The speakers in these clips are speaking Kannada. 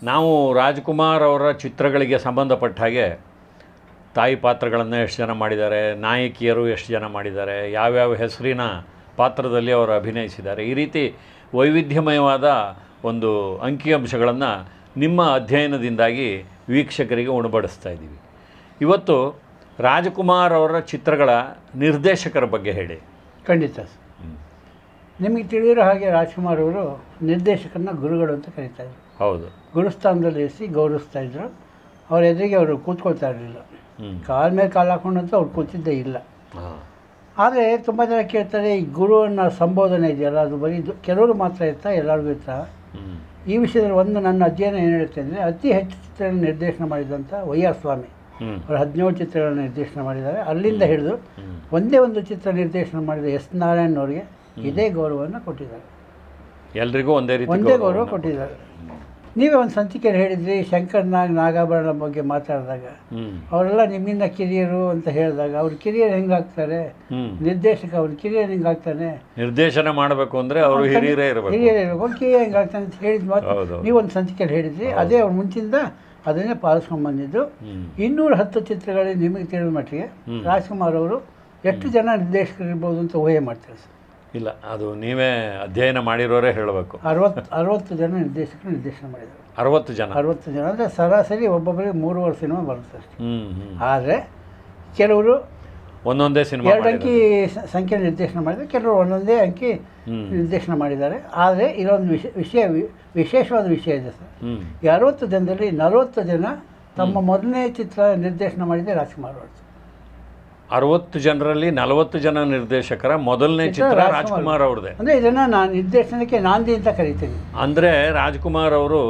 ನಾವು ರಾಜ್ಕುಮಾರ್ ಅವರ ಚಿತ್ರಗಳಿಗೆ ಸಂಬಂಧಪಟ್ಟ ಹಾಗೆ ತಾಯಿ ಪಾತ್ರಗಳನ್ನು ಎಷ್ಟು ಜನ ಮಾಡಿದ್ದಾರೆ ನಾಯಕಿಯರು ಎಷ್ಟು ಜನ ಮಾಡಿದ್ದಾರೆ ಯಾವ್ಯಾವ ಹೆಸರಿನ ಪಾತ್ರದಲ್ಲಿ ಅವರು ಅಭಿನಯಿಸಿದ್ದಾರೆ ಈ ರೀತಿ ವೈವಿಧ್ಯಮಯವಾದ ಒಂದು ಅಂಕಿಅಂಶಗಳನ್ನು ನಿಮ್ಮ ಅಧ್ಯಯನದಿಂದಾಗಿ ವೀಕ್ಷಕರಿಗೆ ಉಣಬಡಿಸ್ತಾ ಇದ್ದೀವಿ ಇವತ್ತು ರಾಜಕುಮಾರ್ ಅವರ ಚಿತ್ರಗಳ ನಿರ್ದೇಶಕರ ಬಗ್ಗೆ ಹೇಳಿ ಖಂಡಿತ ಸರ್ ನಿಮಗೆ ತಿಳಿದಿರೋ ಹಾಗೆ ರಾಜ್ಕುಮಾರ್ ಅವರು ನಿರ್ದೇಶಕರನ್ನ ಗುರುಗಳು ಅಂತ ಕರೀತಾರೆ ಹೌದು ಗುರುಸ್ಥಾನದಲ್ಲಿ ಇರಿಸಿ ಗೌರವಿಸ್ತಾ ಇದ್ರು ಅವ್ರ ಎದುರಿಗೆ ಅವರು ಕೂತ್ಕೊಳ್ತಾ ಇರಲಿಲ್ಲ ಹ್ಞೂ ಕಾಲ ಮೇಲೆ ಕಾಲು ಹಾಕೊಂಡಂತೂ ಅವ್ರು ಕೂತಿದ್ದೇ ಇಲ್ಲ ಹಾಂ ಆದರೆ ತುಂಬ ಜನ ಕೇಳ್ತಾರೆ ಈ ಗುರುವನ್ನ ಸಂಬೋಧನೆ ಇದೆಯಲ್ಲ ಅದು ಬರೀ ಇದು ಕೆಲವರು ಮಾತ್ರ ಇರ್ತಾ ಎಲ್ಲರಿಗೂ ಇರ್ತಾ ಹ್ಞೂ ಈ ವಿಷಯದಲ್ಲಿ ಒಂದು ನನ್ನ ಅಧ್ಯಯನ ಏನು ಹೇಳುತ್ತೆ ಅಂದರೆ ಅತಿ ಹೆಚ್ಚು ಚಿತ್ರಗಳನ್ನು ನಿರ್ದೇಶನ ಮಾಡಿದಂಥ ವೈ ಆರ್ ಸ್ವಾಮಿ ಹ್ಞೂ ಅವರು ಹದಿನೇಳು ಚಿತ್ರಗಳನ್ನು ನಿರ್ದೇಶನ ಮಾಡಿದ್ದಾರೆ ಅಲ್ಲಿಂದ ಹಿಡಿದು ಹ್ಞೂ ಒಂದೇ ಒಂದು ಚಿತ್ರ ನಿರ್ದೇಶನ ಮಾಡಿದ ಎಸ್ ನಾರಾಯಣ್ ಅವರಿಗೆ ಇದೇ ಗೌರವವನ್ನು ಕೊಟ್ಟಿದ್ದಾರೆ ಎಲ್ರಿಗೂ ಒಂದೇ ರೀತಿ ಒಂದೇ ಗೌರವ ಗೌರವವನ್ನು ಕೊಟ್ಟಿದ್ದಾರೆ ನೀವೇ ಒಂದು ಸಂಚಿಕೆಯಲ್ಲಿ ಹೇಳಿದ್ರಿ ಶಂಕರ್ ನಾಗ್ ನಾಗಾಭರಣ ಬಗ್ಗೆ ಮಾತಾಡಿದಾಗ ಹ್ಞೂ ಅವರೆಲ್ಲ ನಿಮ್ಮಿಂದ ಕಿರಿಯರು ಅಂತ ಹೇಳಿದಾಗ ಅವ್ರ ಕಿರಿಯರು ಹೆಂಗಾಗ್ತಾರೆ ಹ್ಞೂ ನಿರ್ದೇಶಕ ಅವ್ರ ಕಿರಿಯರು ಹೆಂಗಾಗ್ತಾನೆ ನಿರ್ದೇಶನ ಮಾಡಬೇಕು ಅಂದರೆ ಅವರು ಹಿರಿಯರೇ ಇರಬೇಕು ಹಿರಿಯರು ಇರ್ಬೇಕು ಕಿರಿಯ ಹೆಂಗಾಗ್ತಾನೆ ಅಂತ ಹೇಳಿದ ಮಾತು ಹೌದು. ನೀವು ಒಂದು ಸಂಚಿಕೆಯಲ್ಲಿ ಹೇಳಿದ್ರಿ ಅದೇ ಅವ್ರ ಮುಂಚಿಂದ ಅದನ್ನೇ ಪಾಲಿಸ್ಕೊಂಡು ಬಂದಿದ್ದು ಹ್ಞೂ ಇನ್ನೂರ ಹತ್ತು ಚಿತ್ರಗಳಲ್ಲಿ ನಿಮಗೆ ತಿಳಿದ ಮಟ್ಟಿಗೆ ಹ್ಮ್. ರಾಜ್ಕುಮಾರ್ ಅವರು ಎಷ್ಟು ಜನ ನಿರ್ದೇಶಕರು ಇರ್ಬೋದು ಅಂತ ಊಹೆ ಮಾಡ್ತಾರೆ ಸರ್ ಇಲ್ಲ ಅದು ನೀವೇ ಅಧ್ಯಯನ ಮಾಡಿರೋರೇ ಹೇಳಬೇಕು ಅರವತ್ತು ಅರವತ್ತು ಜನ ನಿರ್ದೇಶಕರು ನಿರ್ದೇಶನ ಮಾಡಿದ್ದಾರೆ ಅರವತ್ತು ಜನ ಅರವತ್ತು ಜನ ಅಂದರೆ ಸರಾಸರಿ ಒಬ್ಬೊಬ್ಬರಿಗೆ ಮೂರುವರೆ ಸಿನಿಮಾ ಬರುತ್ತೆ ಅಷ್ಟೇ ಹ್ಞೂ ಹ್ಞೂ ಆದರೆ ಕೆಲವರು ಒಂದೊಂದೇ ಸಿನಿಮಾ ಎರಡು ಅಂಕಿ ಸ- ಸಂಖ್ಯೆ ನಿರ್ದೇಶನ ಮಾಡಿದ್ದಾರೆ ಕೆಲವರು ಒಂದೊಂದೇ ಅಂಕಿ ಹ್ಞೂ ನಿರ್ದೇಶನ ಮಾಡಿದ್ದಾರೆ ಆದರೆ ಇಲ್ಲೊಂದು ವಿಷಯ ವಿಷಯ ವಿ- ವಿಶೇಷವಾದ ವಿಷಯ ಇದೆ ಸರ್ ಹ್ಞೂ ಈ ಅರವತ್ತು ಜನದಲ್ಲಿ ನಲವತ್ತು ಜನ ತಮ್ಮ ಮೊದಲನೇ ಚಿತ್ರ ನಿರ್ದೇಶನ ಮಾಡಿದೆ ರಾಜ್ಕುಮಾರ್ ಅವರು ಅರವತ್ತು ಜನರಲ್ಲಿ ನಲವತ್ತು ಜನ ನಿರ್ದೇಶಕರ ಮೊದಲನೇ ಚಿತ್ರ ಚಿತ್ರ ರಾಜ್ಕುಮಾರ್. ರಾಜ್ಕುಮಾರ್ ಅವ್ರದ್ದೇ ಅಂದರೆ ಇದನ್ನು ನಾನು ನಿರ್ದೇಶನಕ್ಕೆ ನಾಂದಿ ಅಂತ ಕರಿತೀನಿ ಅಂದರೆ ರಾಜ್ಕುಮಾರ್ ಅವರು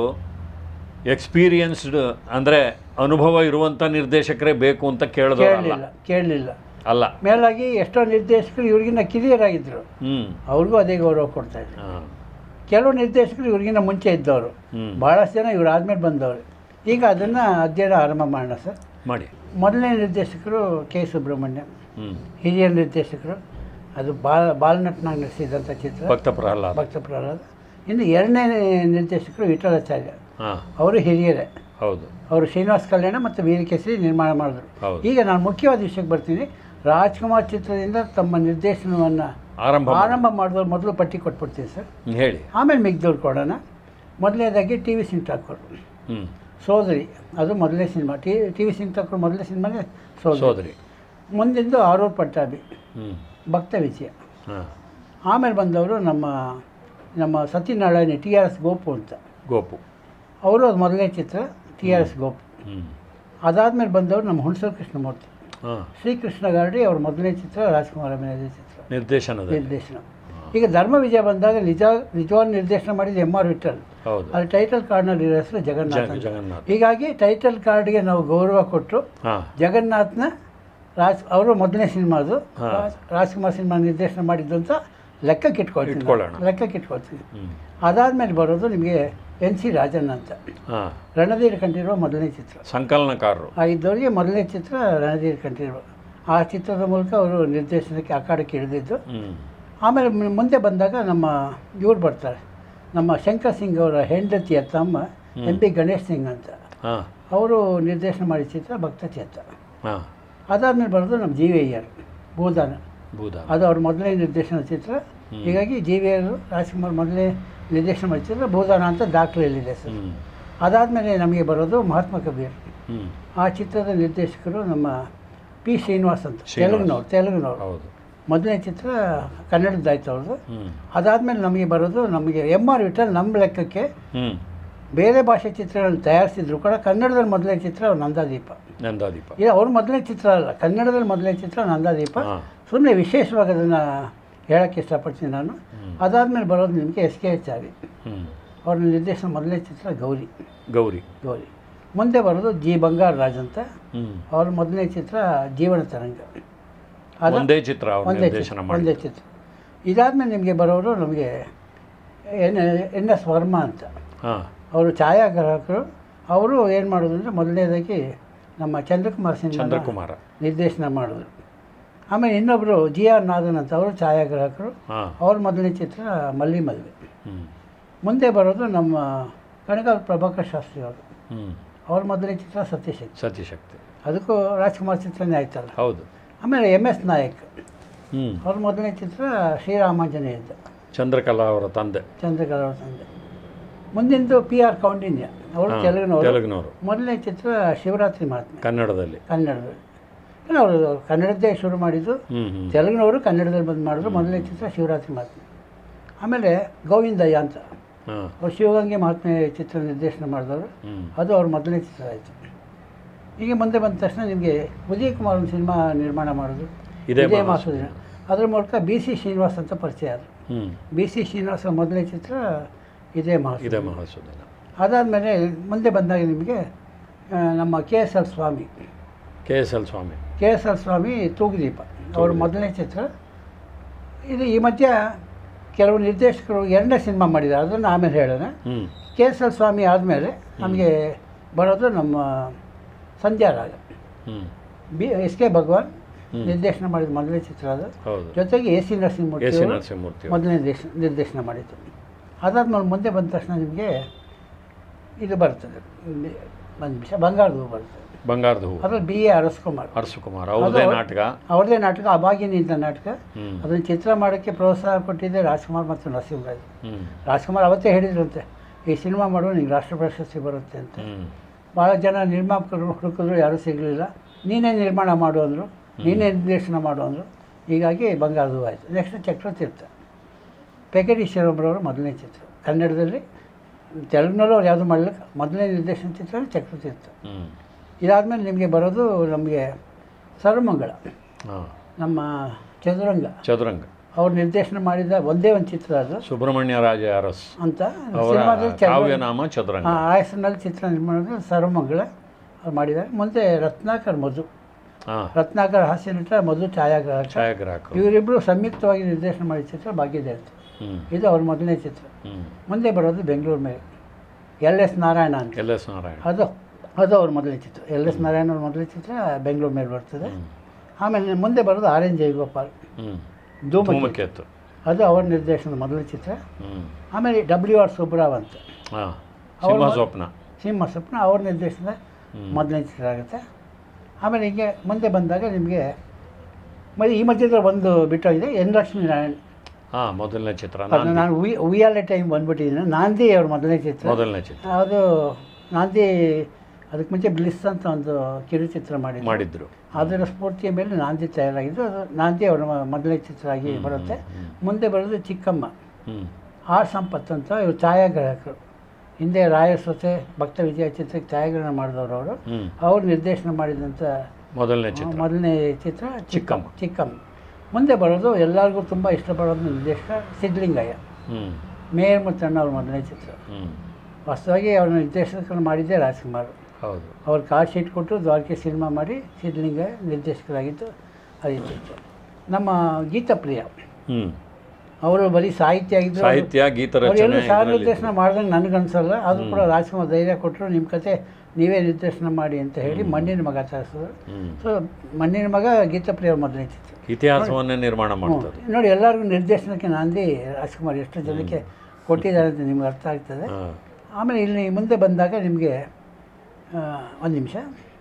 ಎಕ್ಸ್ಪೀರಿಯನ್ಸ್ಡ್ ಅಂದರೆ ಅನುಭವ ಇರುವಂಥ ನಿರ್ದೇಶಕರೇ ಬೇಕು ಅಂತ ಕೇಳಿದವರಲ್ಲ ಕೇಳಲಿಲ್ಲ ಕೇಳಲಿಲ್ಲ ಅಲ್ಲ ಮೇಲಾಗಿ ಎಷ್ಟೋ ನಿರ್ದೇಶಕರು ಇವ್ರಿಗಿನ್ನ ಕಿರಿಯರಾಗಿದ್ದರು ಹ್ಞೂ ಅವ್ರಿಗೂ ಅದೇ ಗೌರವ ಕೊಡ್ತಾ ಇದ್ರು ಹಾಂ ಕೆಲವು ನಿರ್ದೇಶಕರು ಇವ್ರಿಗಿನ್ನ ಮುಂಚೆ ಇದ್ದವರು ಹ್ಞೂ ಭಾಳಷ್ಟು ಜನ ಇವ್ರು ಆದಮೇಲೆ ಬಂದವರು ಈಗ ಅದನ್ನು ಅಧ್ಯಯನ ಆರಂಭ ಮಾಡೋಣ ಸರ್ ಮಾಡಿ ಮೊದಲನೇ ನಿರ್ದೇಶಕರು ಕೆ ಸುಬ್ರಹ್ಮಣ್ಯ ಹ್ಞೂ ಹಿರಿಯ ನಿರ್ದೇಶಕರು ಅದು ಬಾಲ್ ಬಾಲ್ನಟ್ನಾಗ ನಡೆಸಿದಂಥ ಚಿತ್ರ ಭಕ್ತ ಪ್ರಹ್ಲಾದ ಭಕ್ತ ಪ್ರಹ್ಲಾದ ಇನ್ನು ಎರಡನೇ ನಿರ್ದೇಶಕರು ವಿಠಲಾಚಾರ್ಯ ಹಾಂ ಅವರು ಹಿರಿಯರೇ ಹೌದು ಅವರು ಶ್ರೀನಿವಾಸ ಕಲ್ಯಾಣ ಮತ್ತು ವೀರಕೇಸರಿ ನಿರ್ಮಾಣ ಮಾಡಿದ್ರು ಹೌದು ಈಗ ನಾನು ಮುಖ್ಯವಾದ ವಿಷಯಕ್ಕೆ ಬರ್ತೀನಿ ರಾಜ್ಕುಮಾರ್ ಚಿತ್ರದಿಂದ ತಮ್ಮ ನಿರ್ದೇಶನವನ್ನು ಆರಂಭ ಮಾಡಿ. ಆರಂಭ ಮಾಡಿದವ್ರು ಮೊದಲು ಪಟ್ಟಿ ಕೊಟ್ಬಿಡ್ತೀನಿ ಸರ್ ಹ್ಮ್, ಹೇಳಿ ಆಮೇಲೆ ಮಿಗ್ದವ್ರು ಕೊಡೋಣ ಮೊದಲನೇದಾಗಿ ಟಿ ವಿ ಸಿಂಗ್ ಠಾಕೂರ್ ಹ್ಞೂ ಸೋದರಿ ಅದು ಮೊದಲನೇ cinema T T V Singh Thakur ಮೊದಲನೇ ಸಿನಿಮಾನೇ ಸೋದರಿ ಸೋದರಿ ಮುಂದಿಂದು ಆರೂರ್ ಪಟ್ಟಾಭಿ ಹ್ಞೂ ಭಕ್ತ ವಿಜಯ ಹಾಂ ಆಮೇಲೆ ಬಂದವರು ನಮ್ಮ ನಮ್ಮ Satyanarayana T R S Gopu ಅಂತ ಗೋಪು ಅವರು ಅದು ಮೊದಲನೇ ಚಿತ್ರ ಟಿ ಆರ್ ಎಸ್ ಗೋಪು ಹ್ಞೂ ಅದಾದಮೇಲೆ ಬಂದವರು ನಮ್ಮ ಹುಣಸೂರು ಕೃಷ್ಣಮೂರ್ತಿ ಹಾಂ ಶ್ರೀಕೃಷ್ಣ ಗಾರಡಿ ಅವ್ರ ಮೊದಲನೇ ಚಿತ್ರ ರಾಜ್ಕುಮಾರ್ ಅಭಿನಯದ ಚಿತ್ರ ನಿರ್ದೇಶನದ ನಿರ್ದೇಶನ ಈಗ ಧರ್ಮ ವಿಜಯ ಬಂದಾಗ ನಿಜ ನಿಜವಾದ ನಿರ್ದೇಶನ ಮಾಡಿದ ಎಮ್ ಆರ್ ವಿಠಲ್ ಹೌದು ಅಲ್ಲಿ ಟೈಟಲ್ ಕಾರ್ಡ್ನಲ್ಲಿ ಇರೋ ಹೆಸರು ಜಗನ್ನಾಥ್ ಜಗ ಅಂತ. ಜಗನ್ನಾಥ್ ಹೀಗಾಗಿ ಟೈಟಲ್ ಕಾರ್ಡ್ಗೆ ನಾವು ಗೌರವ ಕೊಟ್ಟು ಹಾಂ ಜಗನ್ನಾಥ್ನ ರಾಜ್ ಅವರು ಮೊದಲನೇ ಸಿನಿಮಾ ಅದು ಹಾ. ರಾಜ್- ರಾಜ್ಕುಮಾರ್ ಸಿನಿಮಾ ನಿರ್ದೇಶನ ಮಾಡಿದ್ದು ಅಂತ ಲೆಕ್ಕಕ್ಕೆ ಇಟ್ಕೊಳ್ತೀನಿ ನಾನು. ಇಟ್ಕೊಳ್ಳೋಣ. ಲೆಕ್ಕಕ್ಕೆ ಇಟ್ಕೊಳ್ತೀನಿ ಹ್ಞೂ ಅದಾದಮೇಲೆ ಬರೋದು ನಿಮಗೆ ಎನ್ ಸಿ ರಾಜನ್ ಅಂತ ಹಾಂ ರಣಧೀರ್ ಕಂಠಿರುವ ಮೊದಲನೇ ಚಿತ್ರ ಸಂಕಲನಕಾರರು ಆ ಇದ್ದವರಿಗೆ ಮೊದಲನೇ ಚಿತ್ರ ರಣಧೀರ್ ಕಂಠಿರುವ ಆ ಚಿತ್ರದ ಮೂಲಕ ಅವರು ನಿರ್ದೇಶನಕ್ಕೆ ಅಖಾಡಕ್ಕೆ ಇಳಿದಿದ್ದು ಹ್ಞೂ ಆಮೇಲೆ ಮು- ಮುಂದೆ ಬಂದಾಗ ನಮ್ಮ ಇವ್ರು ಬರ್ತಾರೆ ನಮ್ಮ ಶಂಕರ್ ಸಿಂಗ್ ಅವರ ಹೆಂಡತಿಯ ತಮ್ಮ ಎಂ ಪಿ ಗಣೇಶ್ ಸಿಂಗ್ ಅಂತ ಹಾಂ ಅವರು ನಿರ್ದೇಶನ ಮಾಡಿದ ಚಿತ್ರ ಭಕ್ತಚೇತ ಹಾಂ ಅದಾದಮೇಲೆ ಬರೋದು ನಮ್ಮ ಜಿ ವಿ ಅಯ್ಯರ್ ಭೂದಾನ ಬೂದ ಅದು ಅವ್ರ ಮೊದಲನೇ ನಿರ್ದೇಶನ ಚಿತ್ರ ಹೀಗಾಗಿ ಜಿ ವಿ ಅಯ್ಯರ್ ರಾಜ್ಕುಮಾರ್ ಮೊದಲನೇ ನಿರ್ದೇಶನ ಮಾಡಿದ ಚಿತ್ರ ಭೂದಾನ ಅಂತ ದಾಖಲೆಯಲ್ಲಿದೆ ಸರ್ ಹ್ಞೂ ಅದಾದಮೇಲೆ ನಮಗೆ ಬರೋದು ಮಹಾತ್ಮ ಕಬೀರ್ ಹ್ಞೂ ಆ ಚಿತ್ರದ ನಿರ್ದೇಶಕರು ನಮ್ಮ ಪಿ ಶ್ರೀನಿವಾಸ್ ಅಂತ ಶ್ರೀನಿವಾಸ್. ತೆಲುಗಿನವ್ರು ತೆಲುಗಿನವ್ರು ಹೌದು ಮೊದಲನೇ ಚಿತ್ರ ಕನ್ನಡದ್ದಾಯ್ತು ಅವ್ರದ್ದು ಹ್ಞೂ ಅದಾದಮೇಲೆ ನಮಗೆ ಬರೋದು ನಮಗೆ ಎಮ್ ಆರ್ ವಿಠಲ್ ನಮ್ಮ ಲೆಕ್ಕಕ್ಕೆ ಹ್ಞೂ ಬೇರೆ ಭಾಷೆ ಚಿತ್ರಗಳನ್ನು ತಯಾರಿಸಿದ್ರು ಕೂಡ ಕನ್ನಡದಲ್ಲಿ ಮೊದಲನೇ ಚಿತ್ರ ನಂದಾದೀಪ ನಂದಾದೀಪ ಇದು ಅವ್ರ ಮೊದಲನೇ ಚಿತ್ರ ಅಲ್ಲ ಕನ್ನಡದಲ್ಲಿ ಮೊದಲನೇ ಚಿತ್ರ ನಂದಾದೀಪ ಹಾಂ ಸುಮ್ಮನೆ ವಿಶೇಷವಾಗಿ ಅದನ್ನು ಹೇಳೋಕ್ಕೆ ಇಷ್ಟಪಡ್ತೀನಿ ನಾನು ಹ್ಮ್. ಅದಾದಮೇಲೆ ಬರೋದು ನಿಮಗೆ ಎಸ್ ಕೆ ಎಚ್ ಆರಿ ಹ್ಞೂ ಅವ್ರ ನಿರ್ದೇಶನ ಮೊದಲನೇ ಚಿತ್ರ ಗೌರಿ ಗೌರಿ ಗೌರಿ ಮುಂದೆ ಬರೋದು ಜಿ ಬಂಗಾರ ರಾಜ್ ಅಂತ ಹ್ಞೂ ಅವ್ರ ಮೊದಲನೇ ಚಿತ್ರ ಜೀವನ ತರಂಗ ಅದ ಒಂದೇ ಚಿತ್ರ ಅವ್ರು ಒಂದೇ ನಿರ್ದೇಶನ ಚಿತ್ರ ಮಾಡಿ ಒಂದೇ ಚಿತ್ರ ಇದಾದಮೇಲೆ ನಿಮಗೆ ಬರೋರು ನಮಗೆ ಎನ್ ಎನ್ ಎಸ್ ವರ್ಮಾ ಅಂತ ಹಾಂ ಅವರು ಛಾಯಾಗ್ರಾಹಕರು ಅವರು ಏನು ಮಾಡೋದು ಅಂದರೆ ಮೊದಲನೇದಾಗಿ ನಮ್ಮ ಚಂದ್ರಕುಮಾರ್ ಸಿನಿಮಾ ಚಂದ್ರಕುಮಾರ ನಿರ್ದೇಶನ ಮಾಡಿದ್ರು ಆಮೇಲೆ ಇನ್ನೊಬ್ಬರು ಜಿ ಆರ್ ನಾದನ್ ಅಂತ ಅವರು ಛಾಯಾಗ್ರಾಹಕರು ಹಾಂ ಅವ್ರ ಮೊದಲನೇ ಚಿತ್ರ ಮಲ್ಲಿ ಮಲ್ವೆ ಹ್ಞೂ ಮುಂದೆ ಬರೋದು ನಮ್ಮ ಕಣಗಾಲ್ ಪ್ರಭಾಕರ್ ಶಾಸ್ತ್ರಿ ಅವರು ಹ್ಞೂ ಅವ್ರ ಮೊದಲನೇ ಚಿತ್ರ ಸತ್ಯಶಕ್ತಿ ಸತ್ಯಶಕ್ತಿ ಅದಕ್ಕೂ ರಾಜ್ಕುಮಾರ್ ಚಿತ್ರನೇ ಆಯ್ತಲ್ಲ ಹೌದು ಆಮೇಲೆ ಎಮ್ ಎಸ್ ನಾಯಕ್ ಹ್ಞೂ ಅವ್ರ ಮೊದಲನೇ ಚಿತ್ರ ಶ್ರೀರಾಮಾಂಜನೇಯದ್ದು ಚಂದ್ರಕಲಾ ಅವರ ತಂದೆ ಚಂದ್ರಕಲಾ ಅವ್ರ ತಂದೆ ಮುಂದಿಂದು ಪಿ ಆರ್ ಕೌಂಡಿನ್ಯ ಅವರು ಹಾ, ತೆಲುಗಿನವರು ತೆಲುಗಿನವರು ಮೊದಲನೇ ಚಿತ್ರ ಶಿವರಾತ್ರಿ ಮಹಾತ್ಮೆ ಕನ್ನಡದಲ್ಲಿ ಕನ್ನಡದಲ್ಲಿ ಏನು ಅವರು ಕನ್ನಡದ್ದೇ ಶುರು ಮಾಡಿದ್ದು ಹ್ಞೂ ಹ್ಞೂ ತೆಲುಗಿನವರು ಕನ್ನಡದಲ್ಲಿ ಬಂದು ಮಾಡಿದ್ರು ಮೊದಲನೇ ಚಿತ್ರ ಶಿವರಾತ್ರಿ ಮಹಾತ್ಮೆ ಆಮೇಲೆ ಗೋವಿಂದಯ್ಯ ಅಂತ ಹಾಂ ಅವ್ರು ಶಿವಗಂಗೆ ಮಹಾತ್ಮೆ ಚಿತ್ರ ನಿರ್ದೇಶನ ಮಾಡಿದವರು ಹ್ಞೂ ಅದು ಅವ್ರ ಮೊದಲನೇ ಚಿತ್ರ ಆಯಿತು ಈಗ ಮುಂದೆ ಬಂದ ತಕ್ಷಣ ನಿಮಗೆ ಉದಯ್ ಕುಮಾರ್ ಒಂದು ಸಿನಿಮಾ ನಿರ್ಮಾಣ ಮಾಡೋದು ಇದೇ ಇದೇ ಮಾಸ. ಮಾಸದ ಅದರ ಮೂಲಕ ಬಿ ಸಿ ಶ್ರೀನಿವಾಸ್ ಅಂತ ಪರಿಚಯ ಆದರು ಹ್ಞೂ ಬಿ ಸಿ ಶ್ರೀನಿವಾಸ ಮೊದಲನೇ ಚಿತ್ರ ಇದೇ ಮಾಸ ಇದೇ ಮಹಾಸುದಿನ ಅದಾದಮೇಲೆ ಮುಂದೆ ಬಂದಾಗ ನಿಮಗೆ ಆ, ನಮ್ಮ K S L Swamy K S L Swamy K S L Swamy Thoogudeepa ಅವ್ರ ಮೊದಲನೇ ಚಿತ್ರ ಇದು ಈ ಮಧ್ಯ ಕೆಲವು ನಿರ್ದೇಶಕರು ಎರಡನೇ ಸಿನಿಮಾ ಮಾಡಿದ್ದಾರೆ ಅದನ್ನು ಆಮೇಲೆ ಹೇಳೋಣ ಹ್ಞೂ ಕೆ ಎಸ್ ಎಲ್ ಸ್ವಾಮಿ ಆದಮೇಲೆ ನಮಗೆ ಬರೋದು ನಮ್ಮ ಸಂಧ್ಯಾ ರಾಗ ಹ್ಞೂ ಬಿ ಎಸ್ ಕೆ ಭಗವಾನ್ ಹ್ಮ್. ನಿರ್ದೇಶನ ಮಾಡಿದ ಮೊದಲನೇ ಚಿತ್ರ ಅದು ಹೌದು ಜೊತೆಗೆ A C A Narasimhamurthy C ಅವರು ನರಸಿಂಹಮೂರ್ತಿ ಅವರು. ಮೊದಲನೇ ದೇಶ ನಿರ್ದೇಶನ ಮಾಡಿದ್ದು ಅದಾದ್ಮೇಲೆ ಮುಂದೆ ಬಂದ ತಕ್ಷಣ ನಿಮಗೆ ಇದು ಬರ್ತದೆ ಇಲ್ಲಿ ಒಂದು ನಿಮಿಷ ಬಂಗಾರದ ಹೂ ಬರ್ತದೆ ಬಂಗಾರದ ಹೂವು ಅದ್ರಲ್ಲಿ ಬಿ ಎ ಅರಸ್ಕುಮಾರ್ ಅರಸುಕುಮಾರ್ ಅವ್ರದೇ ಅದು- ನಾಟಕ ಅವ್ರದೇ ನಾಟಕ ಅಭಾಗಿನಿ ಅಂತ ನಾಟಕ ಹ್ಞೂ ಅದನ್ನು ಚಿತ್ರ ಮಾಡೋಕ್ಕೆ ಪ್ರೋತ್ಸಾಹ ಕೊಟ್ಟಿದ್ದೆ ರಾಜ್ಕುಮಾರ್ ಮತ್ತು ನರಸಿಂಹರಾಜ್ ಹ್ಞೂ ರಾಜ್ಕುಮಾರ್ ಅವತ್ತೇ ಹೇಳಿದ್ರಂತೆ ಈ ಸಿನಿಮಾ ಮಾಡುವ ನಿಂಗೆ ರಾಷ್ಟ್ರ ಪ್ರಶಸ್ತಿ ಬರುತ್ತೆ ಅಂತ ಹ್ಞೂ ಭಾಳ ಜನ ನಿರ್ಮಾಪಕರು ಹುಡುಕಿದ್ರು ಯಾರೂ ಸಿಗಲಿಲ್ಲ ನೀನೇ ನಿರ್ಮಾಣ ಮಾಡು ಅಂದರು ನೀನೇ ನಿರ್ದೇಶನ ಮಾಡು ಅಂದರು ಹೀಗಾಗಿ ಬಂಗಾರದ ಹೂವು ಆಯಿತು ನೆಕ್ಸ್ಟ್ ಚಕ್ರತೀರ್ಥ ಪೆಕಡಿ ಶಿವರವರು ಮೊದಲನೇ ಚಿತ್ರ ಕನ್ನಡದಲ್ಲಿ ತೆಲುಗಿನಲ್ಲೂ ಅವ್ರು ಯಾವುದು ಮಾಡಲಿಕ್ಕೆ ಮೊದಲನೇ ನಿರ್ದೇಶನ ಚಿತ್ರ ಚಕ್ರತೀರ್ಥ ಹ್ಞೂ ಇದಾದಮೇಲೆ ನಿಮಗೆ ಬರೋದು ನಮಗೆ ಸರ್ವಮಂಗಳ ಹಾಂ ನಮ್ಮ ಚದುರಂಗ ಚದುರಂಗ ಅವ್ರು ನಿರ್ದೇಶನ ಮಾಡಿದ ಒಂದೇ ಒಂದು ಚಿತ್ರ ಅದು ಸುಬ್ರಹ್ಮಣ್ಯ ರಾಜ ಅರಸ್ ಅಂತ ಅವರ ಸಿನಿಮಾದಲ್ಲಿ ಚದುರಂಗ ಕಾವ್ಯನಾಮ ಚದುರಂಗ ಆ ಆಯಸ್ಸಿನಲ್ಲಿ ಚಿತ್ರ ನಿರ್ಮಾಣ ಸರ್ವಮಂಗಳ ಅವ್ರು ಮಾಡಿದ್ದಾರೆ ಮುಂದೆ ರತ್ನಾಕರ್ ಮಧು ಹಾಂ ರತ್ನಾಕರ್ ಹಾಸ್ಯ ನಟ ಮಧು ಛಾಯಾಗ್ರಾಹಕ ಛಾಯಾಗ್ರಾಹಕರು ಇವರಿಬ್ಬರು ಸಂಯುಕ್ತವಾಗಿ ನಿರ್ದೇಶನ ಮಾಡಿದ ಚಿತ್ರ ಭಾಗ್ಯದೇವತೆ ಹ್ಞೂ ಇದು ಅವ್ರ ಮೊದಲನೇ ಚಿತ್ರ ಹ್ಞೂ ಮುಂದೆ ಬರೋದು ಬೆಂಗಳೂರು ಮೇಲೆ ಎಲ್ ಎಸ್ ನಾರಾಯಣ ಅಂತ ಎಲ್ ಎಸ್ ನಾರಾಯಣ ಅದು ಅದು ಅವ್ರ ಮೊದಲನೇ ಚಿತ್ರ ಎಲ್ ಎಸ್ ನಾರಾಯಣ ಅವ್ರ ಮೊದಲನೇ ಚಿತ್ರ ಬೆಂಗಳೂರು ಮೇಲೆ ಬರ್ತದೆ ಹ್ಞೂ ಆಮೇಲೆ ಮುಂದೆ ಬರೋದು ಆರ್ ಎನ್ ಜಯಗೋಪಾಲ್ ಹ್ಞೂ ಧೂಮಕೇತು ಧೂಮಕೇತು ಅದು ಅವ್ರ ನಿರ್ದೇಶನದ ಮೊದಲ ಚಿತ್ರ ಹ್ಞೂ ಆಮೇಲೆ ಡಬ್ಲ್ಯೂ ಆರ್ ಸುಬ್ರಾವ್ ಅಂತ ಹಾಂ ಅವ್ರ ಸಿಂಹ ಮ- ಸ್ವಪ್ನ ಸಿಂಹ ಸ್ವಪ್ನ ಅವ್ರ ನಿರ್ದೇಶನದ ಹ್ಮ್. ಮೊದಲನೇ ಚಿತ್ರ ಆಗುತ್ತೆ ಆಮೇಲೆ ಹೀಗೆ ಮುಂದೆ ಬಂದಾಗ ನಿಮಗೆ ಮತ್ತು ಈ ಮಧ್ಯದಲ್ಲಿ ಒಂದು ಬಿಟ್ಟೋಗಿದೆ ಎನ್ ಲಕ್ಷ್ಮೀ ನಾರಾಯಣ್ ಹಾಂ ಮೊದಲನೇ ಚಿತ್ರ ಅದು ನಾಂದಿ. ನಾನು ಉಯ್ ಉಯ್ಯಾಲೆ ಟೈಮ್ ಬಂದ್ಬಿಟ್ಟಿದ್ದೀನಿ ನಾಂದಿ ಅವ್ರ ಮೊದಲನೇ ಚಿತ್ರ ಮೊದಲನೇ ಚಿತ್ರ ಅದು ನಾಂದಿ ಅದಕ್ಕೆ ಮುಂಚೆ ಬ್ಲಿಸ್ ಅಂತ ಒಂದು ಕಿರುಚಿತ್ರ ಮಾಡಿದ್ರು ಮಾಡಿದ್ರು ಅದರ ಸ್ಫೂರ್ತಿಯ ಮೇಲೆ ನಾಂದಿ ತಯಾರಾಗಿದ್ದು ಅದು ನಾಂದಿ ಅವರ ಮ- ಮೊದಲನೇ ಚಿತ್ರ ಆಗಿ ಬರುತ್ತೆ ಮುಂದೆ ಬರೋದು ಚಿಕ್ಕಮ್ಮ ಹ್ಞೂ ಆರ್ ಸಂಪತ್ ಅಂತ ಇವರು ಛಾಯಾಗ್ರಾಹಕರು ಹಿಂದೆ ರಾಯಸೊತೆ ಭಕ್ತ ವಿಜಯ ಚಿತ್ರಕ್ಕೆ ಛಾಯಾಗ್ರಹಣ ಮಾಡಿದವರು ಅವರು ಹ್ಞೂ ಅವ್ರು ನಿರ್ದೇಶನ ಮಾಡಿದಂಥ ಮೊದಲನೇ ಚಿತ್ರ ಮೊದಲನೇ ಚಿತ್ರ ಚಿಕ್ಕಮ್ಮ. ಚಿಕ್ಕಮ್ಮ ಮುಂದೆ ಬರೋದು ಎಲ್ಲರಿಗೂ ತುಂಬ ಇಷ್ಟಪಡೋದು ನಿರ್ದೇಶಕ ಸಿದ್ಧಲಿಂಗಯ್ಯ ಹ್ಞೂ ಮೇಯರ್ ಮುತ್ತಣ್ಣ ಅವ್ರ ಮೊದಲನೇ ಚಿತ್ರ ಹ್ಞೂ ವಾಸ್ತವವಾಗಿ ಅವ್ರ ನಿರ್ದೇಶಕರು ಮಾಡಿದ್ದೆ ರಾಜ್ಕುಮಾರ್ ಹೌದು ಅವ್ರು ಕಾರ್ಡ್ ಶೀಟ್ ಕೊಟ್ಟು ದ್ವಾರಕೆ ಸಿನಿಮಾ ಮಾಡಿ ಸಿದ್ಧಲಿಂಗಯ್ಯ ನಿರ್ದೇಶಕರಾಗಿದ್ದು ಅದಿತ್ತು ನಮ್ಮ ಗೀತಪ್ರಿಯ ಹ್ಞೂ ಅವರು ಬರೀ ಸಾಹಿತ್ಯ ಆಗಿದ್ರು ಸಾಹಿತ್ಯ ಗೀತ ಅವ್ರು ರಚನೆ ಎಲ್ಲೂ ಸಾರ್ ಇದರಲ್ಲಿ ನಿರ್ದೇಶನ ಮಾಡ್ದಂಗೆ ನನಗನ್ಸಲ್ಲ ಅದು ಕೂಡ ರಾಜ್ಕುಮಾರ್ ಧೈರ್ಯ ಕೊಟ್ಟರು ನಿಮ್ಮ ಕತೆ ನೀವೇ ನಿರ್ದೇಶನ ಮಾಡಿ ಅಂತ ಹೇಳಿ ಮಣ್ಣಿನ ಮಗ ತರಿಸಿದ್ರು ಹ್ಞೂ ಸೊ ಮಣ್ಣಿನ ಮಗ ಗೀತಪ್ರಿಯ ಅವ್ರ ಮೊದಲನೇ ಚಿತ್ರ ಇತಿಹಾಸವನ್ನೇ ನಿರ್ಮಾಣ ಮಾಡ್ತಾರೆ ಹ್ಮ್. ನೋಡಿ ಎಲ್ಲರಿಗೂ ನಿರ್ದೇಶನಕ್ಕೆ ನಾಂದಿ ರಾಜ್ಕುಮಾರ್ ಎಷ್ಟು ಜನಕ್ಕೆ ಕೊಟ್ಟಿದ್ದಾರೆ ಅಂತ ನಿಮ್ಗೆ ಅರ್ಥ ಆಗ್ತದೆ ಹಾಂ ಆಮೇಲೆ ಇಲ್ಲಿ ಮುಂದೆ ಬಂದಾಗ ನಿಮಗೆ ಒಂದು ನಿಮಿಷ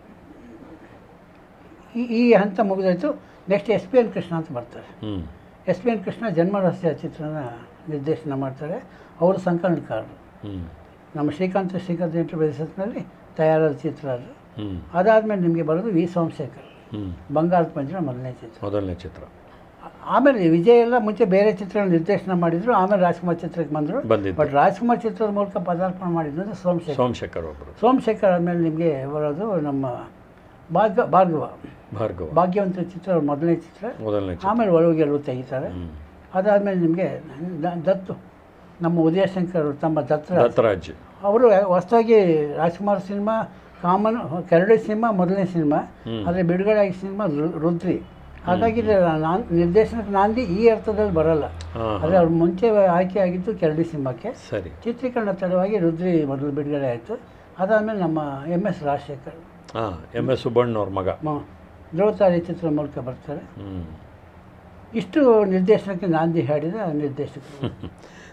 ಈ ಈ ಹಂತ ಮುಗಿದಾಯ್ತು next S P N Krishna ಅಂತ ಬರ್ತಾರೆ ಹ್ಞೂ S P N Krishna Janmarahasya ಚಿತ್ರನ ನಿರ್ದೇಶನ ಮಾಡ್ತಾರೆ ಅವರು ಸಂಕಲನಕಾರರು ಹ್ಞೂ ನಮ್ಮ ಶ್ರೀಕಾಂತ್ ಶ್ರೀಕಾಂತ್ ಎಂಟರ್ಪ್ರೈಸಸ್ನಲ್ಲಿ ತಯಾರಾದ ಚಿತ್ರ ಅದು ಹ್ಞೂ ಅದಾದಮೇಲೆ ನಿಮಗೆ ಬರೋದು ವಿ ಸೋಮಶೇಖರ್ ಹ್ಞೂ ಬಂಗಾರದ ಪಂಜರ ಮೊದಲನೇ ಚಿತ್ರ ಮೊದಲನೇ ಚಿತ್ರ ಆಮೇಲೆ ವಿಜಯ್ ಎಲ್ಲ ಮುಂಚೆ ಬೇರೆ ಚಿತ್ರಗಳು ನಿರ್ದೇಶನ ಮಾಡಿದ್ರು ಆಮೇಲೆ ರಾಜ್ಕುಮಾರ್ ಚಿತ್ರಕ್ಕೆ ಬಂದರು ಬಂದಿದ್ದು ಬಟ್ ರಾಜ್ಕುಮಾರ್ ಚಿತ್ರದ ಮೂಲಕ ಪದಾರ್ಪಣೆ ಮಾಡಿದ್ದು ಸೋಮಶೇಖರ್ ಸೋಮಶೇಖರ್ ಒಬ್ಬರು ಸೋಮಶೇಖರ್ ಆದಮೇಲೆ ನಿಮಗೆ ಬರೋದು ನಮ್ಮ ಭಾರ್ಗ ಭಾರ್ಗವ ಭಾರ್ಗವ ಭಾಗ್ಯವಂತ ಚಿತ್ರ ಅವ್ರ ಮೊದಲನೇ ಚಿತ್ರ ಮೊದಲನೇ ಚಿತ್ರ ಆಮೇಲೆ ಒಳಗೆ ಗೆಲುವು ತೆಗಿತಾರೆ ಹ್ಞೂ ಅದಾದಮೇಲೆ ನಿಮಗೆ ದ- ದತ್ತು ನಮ್ಮ ಉದಯಶಂಕರ್ ಅವರು ತಮ್ಮ ದತ್ರ ದತ್ತರಾಜ್ ಅವರು ವಾಸ್ತವವಾಗಿ ರಾಜ್ಕುಮಾರ್ ಸಿನಿಮಾ ಕಾಮನ್ ಕರಡಿ ಸಿನಿಮಾ ಮೊದಲನೇ ಸಿನಿಮಾ ಹ್ಮ್. ಆದರೆ ಬಿಡುಗಡೆ ಆಗಿದ್ದ ಸಿನಿಮಾ ರು- ರುದ್ರಿ ಹಾಗಾಗಿ ನಾನು ನಿರ್ದೇಶನಕ್ಕೆ ನಾಂದಿ ಈ ಅರ್ಥದಲ್ಲಿ ಬರಲ್ಲ ಹಾಂ ಆದರೆ ಅವ್ರ ಮುಂಚೆ ಆಯ್ಕೆ ಆಗಿದ್ದು ಕೆರಡಿ ಸಿನಿಮಾಕ್ಕೆ ಸರಿ ಚಿತ್ರೀಕರಣ ತಡವಾಗಿ ರುದ್ರಿ ಮೊದಲು ಬಿಡುಗಡೆ ಆಯಿತು ಅದಾದಮೇಲೆ ನಮ್ಮ ಎಮ್ ಎಸ್ ರಾಜಶೇಖರ್ ಹಾಂ ಎಮ್ ಎಸ್ ಸುಬ್ಬಣ್ಣವ್ರ ಮಗ ಮ- ಧ್ರುವತಾರಿ ಚಿತ್ರ ಮೂಲಕ ಬರ್ತಾರೆ ಹ್ಞೂ ಇಷ್ಟು ನಿರ್ದೇಶನಕ್ಕೆ ನಾಂದಿ ಹಾಡಿದ ನಿರ್ದೇಶಕರು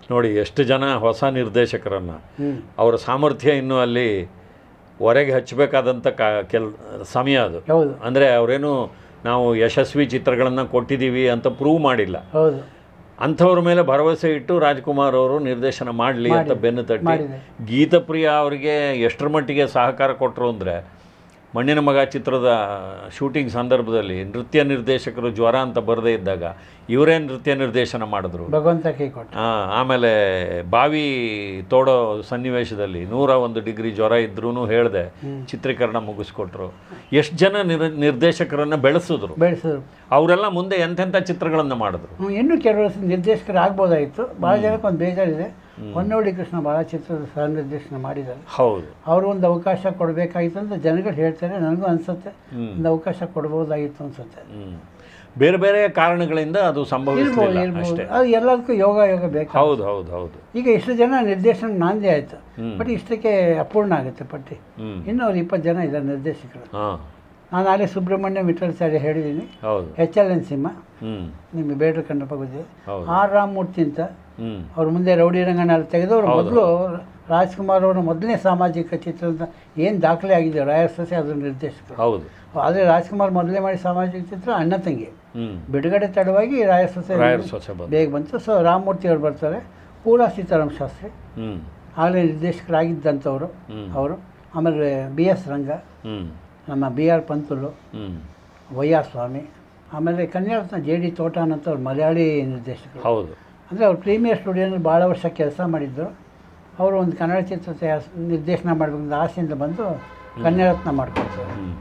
ನೋಡಿ ಎಷ್ಟು ಜನ ಹೊಸ ನಿರ್ದೇಶಕರನ್ನು ಹ್ಞೂ ಅವರ ಸಾಮರ್ಥ್ಯ ಇನ್ನೂ ಅಲ್ಲಿ ಹೊರಗೆ ಹಚ್ಚಬೇಕಾದಂಥ ಕಾ ಕೆಲ್ ಸಮಯ ಅದು ಹೌದು ಅಂದರೆ ಅವರೇನು ನಾವು ಯಶಸ್ವಿ ಚಿತ್ರಗಳನ್ನು ಕೊಟ್ಟಿದ್ದೀವಿ ಅಂತ ಪ್ರೂವ್ ಮಾಡಿಲ್ಲ ಹೌದು ಅಂಥವ್ರ ಮೇಲೆ ಭರವಸೆ ಇಟ್ಟು ರಾಜ್ಕುಮಾರ್ ಅವರು ನಿರ್ದೇಶನ ಮಾಡಲಿ ಅಂತ ಬೆನ್ನು ತಟ್ಟಿ ಮಾಡಿದೆ. ಗೀತಪ್ರಿಯ ಅವರಿಗೆ ಎಷ್ಟರ ಮಟ್ಟಿಗೆ ಸಹಕಾರ ಕೊಟ್ಟರು ಅಂದರೆ ಮಣ್ಣಿನ ಮಗ ಚಿತ್ರದ ಶೂಟಿಂಗ್ ಸಂದರ್ಭದಲ್ಲಿ ನೃತ್ಯ ನಿರ್ದೇಶಕರು ಜ್ವರ ಅಂತ ಬರದೇ ಇದ್ದಾಗ ಇವರೇ ನೃತ್ಯ ನಿರ್ದೇಶನ ಮಾಡಿದ್ರು ಭಗವಂತ ಕೈ ಕೊಟ್ಟ ಆ, ಆಮೇಲೆ ಬಾವಿ ತೋಡೋ ಸನ್ನಿವೇಶದಲ್ಲಿ ನೂರ ಒಂದು ಡಿಗ್ರಿ ಜ್ವರ ಇದ್ರೂ ಹೇಳ್ದೆ ಚಿತ್ರೀಕರಣ ಮುಗಿಸ್ಕೊಟ್ರು ಎಷ್ಟು ಜನ ನಿರ್ ನಿರ್ದೇಶಕರನ್ನು ಬೆಳೆಸಿದ್ರು ಬೆಳೆಸಿದ್ರು ಅವರೆಲ್ಲ ಮುಂದೆ ಎಂತೆಂಥ ಚಿತ್ರಗಳನ್ನು ಮಾಡಿದ್ರು ಹ್ಮ್, ಇನ್ನೂ ಕೆಲವರು ನಿರ್ದೇಶಕರು ಆಗ್ಬೋದಾಗಿತ್ತು ಭಾಳ ಜನಕ್ಕೆ ಒಂದು ಬೇಜಾರಿದೆ ಹೊನ್ನೋಡಿ ಕೃಷ್ಣ ಭಾಳ ಚಿತ್ರದ ಸಹ ನಿರ್ದೇಶನ ಮಾಡಿದ್ದಾರೆ ಹೌದು ಅವರು ಒಂದು ಅವಕಾಶ ಕೊಡಬೇಕಾಗಿತ್ತು ಅಂತ ಜನಗಳು ಹೇಳ್ತಾರೆ ನನಗೂ ಅನಿಸುತ್ತೆ ಹ್ಮ್. ಒಂದು ಅವಕಾಶ ಕೊಡ್ಬೋದಾಗಿತ್ತು ಅನ್ಸುತ್ತೆ ಹ್ಮ್. ಬೇರೆ ಬೇರೆ ಕಾರಣಗಳಿಂದ ಅದು ಇರ್ಬೋದು ಸಂಭವಿಸಲಿಲ್ಲ ಇರ್ಬೋದು ಅಷ್ಟೇ ಅದು ಎಲ್ಲದಕ್ಕೂ ಯೋಗ ಯೋಗ ಬೇಕು ಹೌದು ಹೌದು ಹೌದು ಈಗ ಇಷ್ಟು ಜನ ನಿರ್ದೇಶನ ನಾಂದಿ ಆಯಿತು ಹ್ಮ್. ಬಟ್ ಇಷ್ಟಕ್ಕೆ ಅಪೂರ್ಣ ಆಗುತ್ತೆ ಪಟ್ಟಿ ಹ್ಮ್ ಇನ್ನೂ ಅವ್ರು ಇಪ್ಪತ್ತು ಜನ ಇದ್ದಾರೆ ನಿರ್ದೇಶಕರು ಹಾಂ ನಾನು ಆಗಲೇ ಸುಬ್ರಹ್ಮಣ್ಯ ವಿಠಲಾಚಾರ್ಯ ಹೇಳಿದ್ದೀನಿ ಹೌದು ಎಚ್ ಎಲ್ ಎನ್ ಸಿಂಹ ಹ್ಮ್ ನಿಮಗೆ ಬೇಡ್ರ ಕಣ್ಣಪ್ಪ ಗೊತ್ತಿದೆ ಹೌದು ಆರ್ ರಾಮಮೂರ್ತಿ ಅಂತ ಹ್ಮ್ ಅವ್ರ ಮುಂದೆ ರೌಡಿ ರಂಗನ ಎಲ್ಲ ತೆಗೆದವರು ಹೌದು. ಮೊದಲು ರಾಜ್ಕುಮಾರ್ ಅವರ ಮೊದಲನೇ ಸಾಮಾಜಿಕ ಚಿತ್ರ ಅಂತ ಏನು ದಾಖಲೆ ಆಗಿದೆ ರಾಯರ್ ಸೊಸೆ ಅದರ ನಿರ್ದೇಶಕರು ಹೌದು ಆದರೆ ರಾಜ್ಕುಮಾರ್ ಮೊದಲೇ ಮಾಡಿ ಸಾಮಾಜಿಕ ಚಿತ್ರ ಅಣ್ಣ ತಂಗಿ ಹ್ಮ್ ಬಿಡುಗಡೆ ತಡವಾಗಿ ರಾಯರ್ ಸೊಸೆ ರಾಯರ್ ಸೊಸೆ ಬಂದು ಬೇಗ ಬಂತು ಸೊ ರಾಮಮೂರ್ತಿ ಅವರು ಬರ್ತಾರೆ ಪೂರಾ ಸೀತಾರಾಮ ಶಾಸ್ತ್ರಿ ಹ್ಮ್ ಆಗಲೇ ನಿರ್ದೇಶಕರಾಗಿದ್ದಂಥವ್ರು ಹ್ಮ್ ಅವರು ಆಮೇಲೆ ಬಿ ಎಸ್ ರಂಗ ಹ್ಮ್ ನಮ್ಮ ಬಿ ಆರ್ ಪಂತುಲು ಹ್ಮ್ ವೈ ಆರ್ ಸ್ವಾಮಿ ಆಮೇಲೆ ಕನ್ಯಾರತ್ನ ಜೆ ಡಿ ತೋಟಾನ್ ಅಂತ ಅವ್ರು ಮಲಯಾಳಿ ನಿರ್ದೇಶಕರು ಹೌದು ಅಂದರೆ ಅವ್ರು ಪ್ರೀಮಿಯರ್ ಸ್ಟುಡಿಯೋನಲ್ಲಿ ಭಾಳ ವರ್ಷ ಕೆಲಸ ಮಾಡಿದ್ದು ಅವರು ಒಂದು ಕನ್ನಡ ಚಿತ್ರ ತಯಾರಿಸ ನಿರ್ದೇಶನ ಮಾಡಬೇಕಂತ ಆಸೆಯಿಂದ ಬಂದು ಕನ್ಯಾರತ್ನ ಮಾಡ್ಕೊಳ್ತಾರೆ ಹ್ಮ್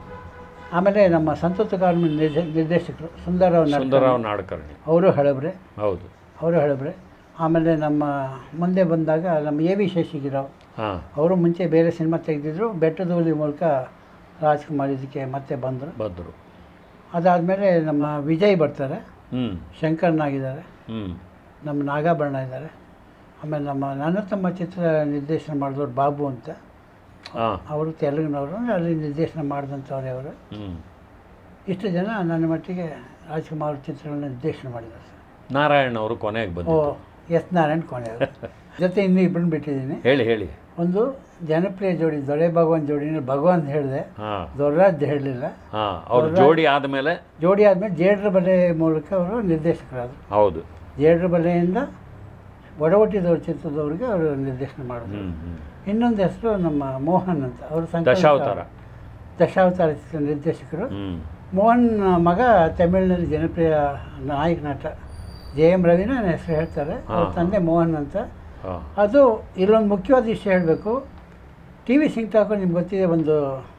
ಆಮೇಲೆ ನಮ್ಮ ಸಂತೋಷ ಕಾರ್ಮಿ ನಿರ್ದೇ ನಿರ್ದೇಶಕರು ಸುಂದರರಾವ್ ನಡ್ಕರ್ ಸುಂದರರಾವ್ ನಾಡಕರ್ಣಿ ಅವರು ಹಳಬ್ರೆ ಹೌದು ಅವರು ಹಳಬ್ರೆ ಆಮೇಲೆ ನಮ್ಮ ಮುಂದೆ ಬಂದಾಗ ನಮ್ಮ ಎ ವಿ ಶೇಷಗಿರಾವ್ ಹಾಂ ಅವರು ಮುಂಚೆ ಬೇರೆ ಸಿನಿಮಾ ತೆಗೆದಿದ್ರು ಬೆಟ್ಟದ ಹುಲಿ ಮೂಲಕ ರಾಜ್ಕುಮಾರ್ ಇದಕ್ಕೆ ಮತ್ತೆ ಬಂದರು ಬಂದರು ಅದಾದಮೇಲೆ ನಮ್ಮ ವಿಜಯ್ ಬರ್ತಾರೆ ಹ್ಮ್ ಶಂಕರ್ನಾಗಿದ್ದಾರೆ ಹ್ಮ್ ನಮ್ಮ ನಾಗಾಭರಣ ಇದ್ದಾರೆ ಆಮೇಲೆ ನಮ್ಮ ನನ್ನ ತಮ್ಮ ಚಿತ್ರ ನಿರ್ದೇಶನ ಮಾಡಿದವ್ರು ಬಾಬು ಅಂತ ಹಾಂ ಅವರು ತೆಲುಗಿನವರು ಅಂದ್ರೆ ಅಲ್ಲಿ ನಿರ್ದೇಶನ ಮಾಡಿದಂಥವ್ರೆ ಅವರು ಹ್ಮ್ ಇಷ್ಟು ಜನ ನನ್ನ ಮಟ್ಟಿಗೆ ರಾಜ್ಕುಮಾರ್ ಚಿತ್ರಗಳನ್ನ ನಿರ್ದೇಶನ ಮಾಡಿದ್ದಾರೆ ಸರ್ ನಾರಾಯಣ್ ಅವರು ಕೊನೆಗೆ ಓ ಬಂದಿದ್ದು ಎಸ್ ನಾರಾಯಣ್ ಕೊನೆಯವರು ಜೊತೆ ಇನ್ನೂ ಇಬ್ಬರನ್ನ ಬಿಟ್ಟಿದ್ದೀನಿ ಹೇಳಿ ಹೇಳಿ ಒಂದು ಜನಪ್ರಿಯ ಜೋಡಿ ದೊರೆ ಭಗವಾನ್ ಜೋಡಿನ ಭಗವಾನ್ ಹೇಳಿದೆ ಹಾಂ ದೊರ್ರಾಜ್ ಹೇಳಲಿಲ್ಲ ಹಾಂ ಅವ್ರ ಜೋಡಿ ಆದಮೇಲೆ ಜೋಡಿ ಆದಮೇಲೆ ಜೇಡ್ರ ಬಲೆ ಮೂಲಕ ಅವರು ನಿರ್ದೇಶಕರಾದರು ಹೌದು ಜೇಡ್ರ ಬಲೆಯಿಂದ ಒಡವಟ್ಟಿದವ್ರ ಚಿತ್ರದವ್ರಿಗೆ ಅವರು ನಿರ್ದೇಶನ ಮಾಡಿದ್ರು ಹ್ಮ್ ಹ್ಮ್ ಇನ್ನೊಂದು ಹೆಸರು ನಮ್ಮ ಮೋಹನ್ ಅಂತ ಅವರು ದಶಾವತಾರ ದಶಾವತಾರ ಚಿತ್ರ ನಿರ್ದೇಶಕರು ಹ್ಮ್ ಮೋಹನ್ ಮಗ ತಮಿಳಿನಲ್ಲಿ ಜನಪ್ರಿಯ ನಾಯಕ ನಟ ಜೆ ಎಂ ರವಿನ ನನ್ನ ಹೆಸರು ಹೇಳ್ತಾರೆ ಅವ್ರ ಹಾ. ತಂದೆ ಮೋಹನ್ ಅಂತ ಹಾಂ ಅದು ಇಲ್ಲೊಂದು ಮುಖ್ಯವಾದ ವಿಷಯ ಹೇಳಬೇಕು ಟಿ ವಿ ಸಿಂಗ್ ಠಾಕೂರ್ ನಿಮ್ಗೆ ಗೊತ್ತಿದೆ ಒಂದು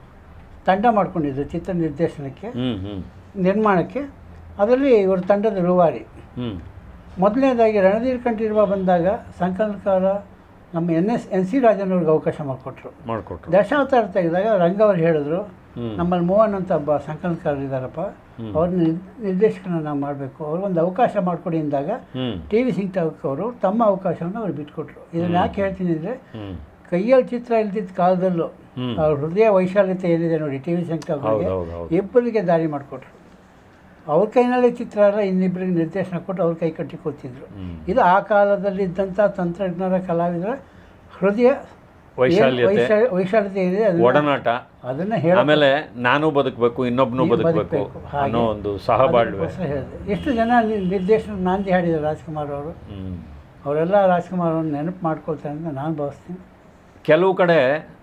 ತಂಡ ಮಾಡ್ಕೊಂಡಿದ್ರು ಚಿತ್ರ ನಿರ್ದೇಶನಕ್ಕೆ ಹ್ಮ್ ಹ್ಮ್ ನಿರ್ಮಾಣಕ್ಕೆ ಅದರಲ್ಲಿ ಇವ್ರ ತಂಡದ ರೂವಾರಿ ಹ್ಮ್ ಮೊದಲನೇದಾಗಿ ರಣಧೀರ್ ಕಂಠೀರ್ವ ಬಂದಾಗ ಸಂಕಲನಕಾರ ನಮ್ಮ N S N C Rajan ಅವ್ರಿಗೆ ಅವಕಾಶ ಮಾಡಿಕೊಟ್ರು ಮಾಡಿಕೊಟ್ರು ದಶಾವತಾರ ತೆಗೆದಾಗ ರಂಗ ಅವ್ರು ಹೇಳಿದ್ರು ಹ್ಮ್ ನಮ್ಮಲ್ಲಿ ಮೋಹನ್ ಅಂತ ಒಬ್ಬ ಸಂಕಲನಕಾರರು ಇದ್ದಾರಪ್ಪ ಹ್ಮ್. ಅವ್ರನ್ನ ನಿರ್- ನಿರ್ದೇಶಕನ ನಾವು ಮಾಡಬೇಕು ಅವ್ರಿಗೊಂದು ಅವಕಾಶ ಮಾಡಿಕೊಡಿ ಅಂದಾಗ ಹ್ಮ್ ಟಿ ವಿ ಸಿಂಗ್ ಠಾಕೂರ್ ಅವರು ತಮ್ಮ ಅವಕಾಶವನ್ನು ಅವ್ರು ಬಿಟ್ಕೊಟ್ರು ಇದನ್ನ ಯಾಕೆ ಹೇಳ್ತೀನಿ ಅಂದರೆ ಹ್ಮ್ ಕೈಯಲ್ಲಿ ಚಿತ್ರ ಇಲ್ದಿದ್ದ ಕಾಲದಲ್ಲೂ ಹ್ಮ್ ಅವ್ರ ಹೃದಯ ವೈಶಾಲ್ಯತೆ ಏನಿದೆ ನೋಡಿ ಟಿ ವಿ ಸಿಂಗ್ ಹೌದು ಠಾಕೂರ್ಗೆ ಹೌದು ಹೌದು ಇಬ್ಬರಿಗೆ ದಾರಿ ಮಾಡಿಕೊಟ್ರು ಅವ್ರ ಕೈನಲ್ಲೇ ಚಿತ್ರ ಅಲ್ಲ ಇನ್ನಿಬ್ಬರಿಗೆ ನಿರ್ದೇಶನ ಕೊಟ್ಟು ಅವ್ರ ಕೈ ಕಟ್ಟಿ ಕೂತಿದ್ರು ಹ್ಮ್ ಇದು ಆ ಕಾಲದಲ್ಲಿ ಇದ್ದಂಥ ತಂತ್ರಜ್ಞರ ಕಲಾವಿದರ ಹೃದಯ ವೈಶಾಲ್ಯತೆ ವೈಶಾ- ವೈಶಾಲ್ಯತೆ ಏನಿದೆ ಅದನ್ನ- ಒಡನಾಟ ಅದನ್ನ ಹೇಳ ಆಮೇಲೆ ನಾನು ಬದುಕಬೇಕು ಇನ್ನೊಬ್ನು ನೀವು ಬದುಕಬೇಕು ಬದುಕ್ಬೇಕು. ಹಾಗೆ. ಅನ್ನೋ ಒಂದು ಸಹಬಾಳ್ವೆ ಅದಕ್ಕೋಸ್ಕರ ಹೇಳಿದೆ ಎಷ್ಟು ಜನ ನಿ- ನಿರ್ದೇಶನ ನಾಂದಿ ಹಾಡಿದ್ದಾರೆ ರಾಜ್ಕುಮಾರ್ ಅವರು ಹ್ಮ್ ಅವರೆಲ್ಲ ರಾಜ್ಕುಮಾರ್ ಅವ್ರನ್ನ ನೆನಪು ಮಾಡ್ಕೊಳ್ತಾರೆ ಅಂತ ನಾನು ಭಾವಿಸ್ತೀನಿ ಕೆಲವು ಕಡೆ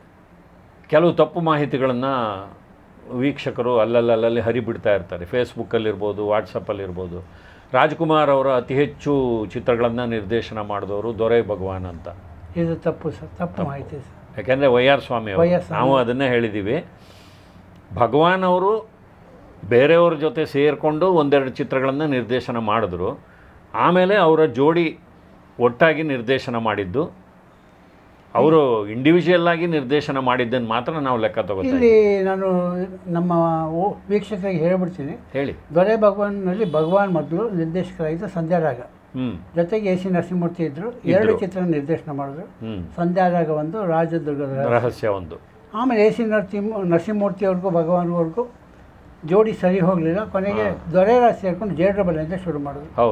ಕೆಲವು ತಪ್ಪು ಮಾಹಿತಿಗಳನ್ನು ವೀಕ್ಷಕರು ಅಲ್ಲಲ್ಲಲ್ಲಿ ಹರಿಬಿಡ್ತಾ ಇರ್ತಾರೆ ಫೇಸ್ಬುಕ್ಕಲ್ಲಿರ್ಬೋದು ವಾಟ್ಸಪ್ಪಲ್ಲಿರ್ಬೋದು ರಾಜ್ಕುಮಾರ್ ಅವರ ಅತಿ ಹೆಚ್ಚು ಚಿತ್ರಗಳನ್ನು ನಿರ್ದೇಶನ ಮಾಡಿದವರು ದೊರೆ ಭಗವಾನ್ ಅಂತ ಇದು ತಪ್ಪು ಸರ್ ತಪ್ಪು ಮಾಹಿತಿ ಸರ್ ಯಾಕೆಂದರೆ ವೈ ಆರ್ ಸ್ವಾಮಿ ಅವರು ವೈ ಆರ್ ಸ್ವಾಮಿ. ನಾವು ಅದನ್ನೇ ಹೇಳಿದ್ದೀವಿ ಭಗವಾನ್ ಅವರು ಬೇರೆಯವ್ರ ಜೊತೆ ಸೇರಿಕೊಂಡು ಒಂದೆರಡು ಚಿತ್ರಗಳನ್ನು ನಿರ್ದೇಶನ ಮಾಡಿದ್ರು ಆಮೇಲೆ ಅವರ ಜೋಡಿ ಒಟ್ಟಾಗಿ ನಿರ್ದೇಶನ ಮಾಡಿದ್ದು ಅವರು ಇಂಡಿವಿಜುವಲ್ ಆಗಿ ನಿರ್ದೇಶನ ಮಾಡಿದ್ದನ್ನು ಮಾತ್ರ ನಾವು ಲೆಕ್ಕ ತಗೋತೀವಿ ಇಲ್ಲಿ ನಾನು ನಮ್ಮ ಓ- ವೀಕ್ಷಕರಿಗೆ ಹೇಳ್ಬಿಡ್ತೀನಿ ಹೇಳಿ ದೊರೆ ಭಗವಾನ್ನಲ್ಲಿ ಭಗವಾನ್ ಮೊದಲು ನಿರ್ದೇಶಕರಾಗಿದ್ದು ಸಂಧ್ಯಾರಾಗ ಹ್ಞೂ ಜೊತೆಗೆ ಎ ಸಿ ನರಸಿಂಹಮೂರ್ತಿ ಇದ್ರು ಎರಡು ಚಿತ್ರ ನಿರ್ದೇಶನ ಮಾಡಿದ್ರು ಹ್ಞೂ ಸಂಧ್ಯಾರಾಗ ಒಂದು ರಾಜದುರ್ಗದ ರಹಸ್ಯ. ರಹಸ್ಯ ಒಂದು ಆಮೇಲೆ ಎ ಸಿ ನರಸಿಂಹ ನರಸಿಂಹಮೂರ್ತಿ ಅವ್ರಿಗೂ ಭಗವಾನ್ವರೆಗೂ ಜೋಡಿ ಸರಿ ಹೋಗಲಿಲ್ಲ ಕೊನೆಗೆ ದೊರೆರಾಜ್ ಸೇರ್ಕೊಂಡು ಜೇಡ್ರ ಬಲೆ ಅಂತ ಶುರು ಮಾಡಿದ್ರು ಹೌದು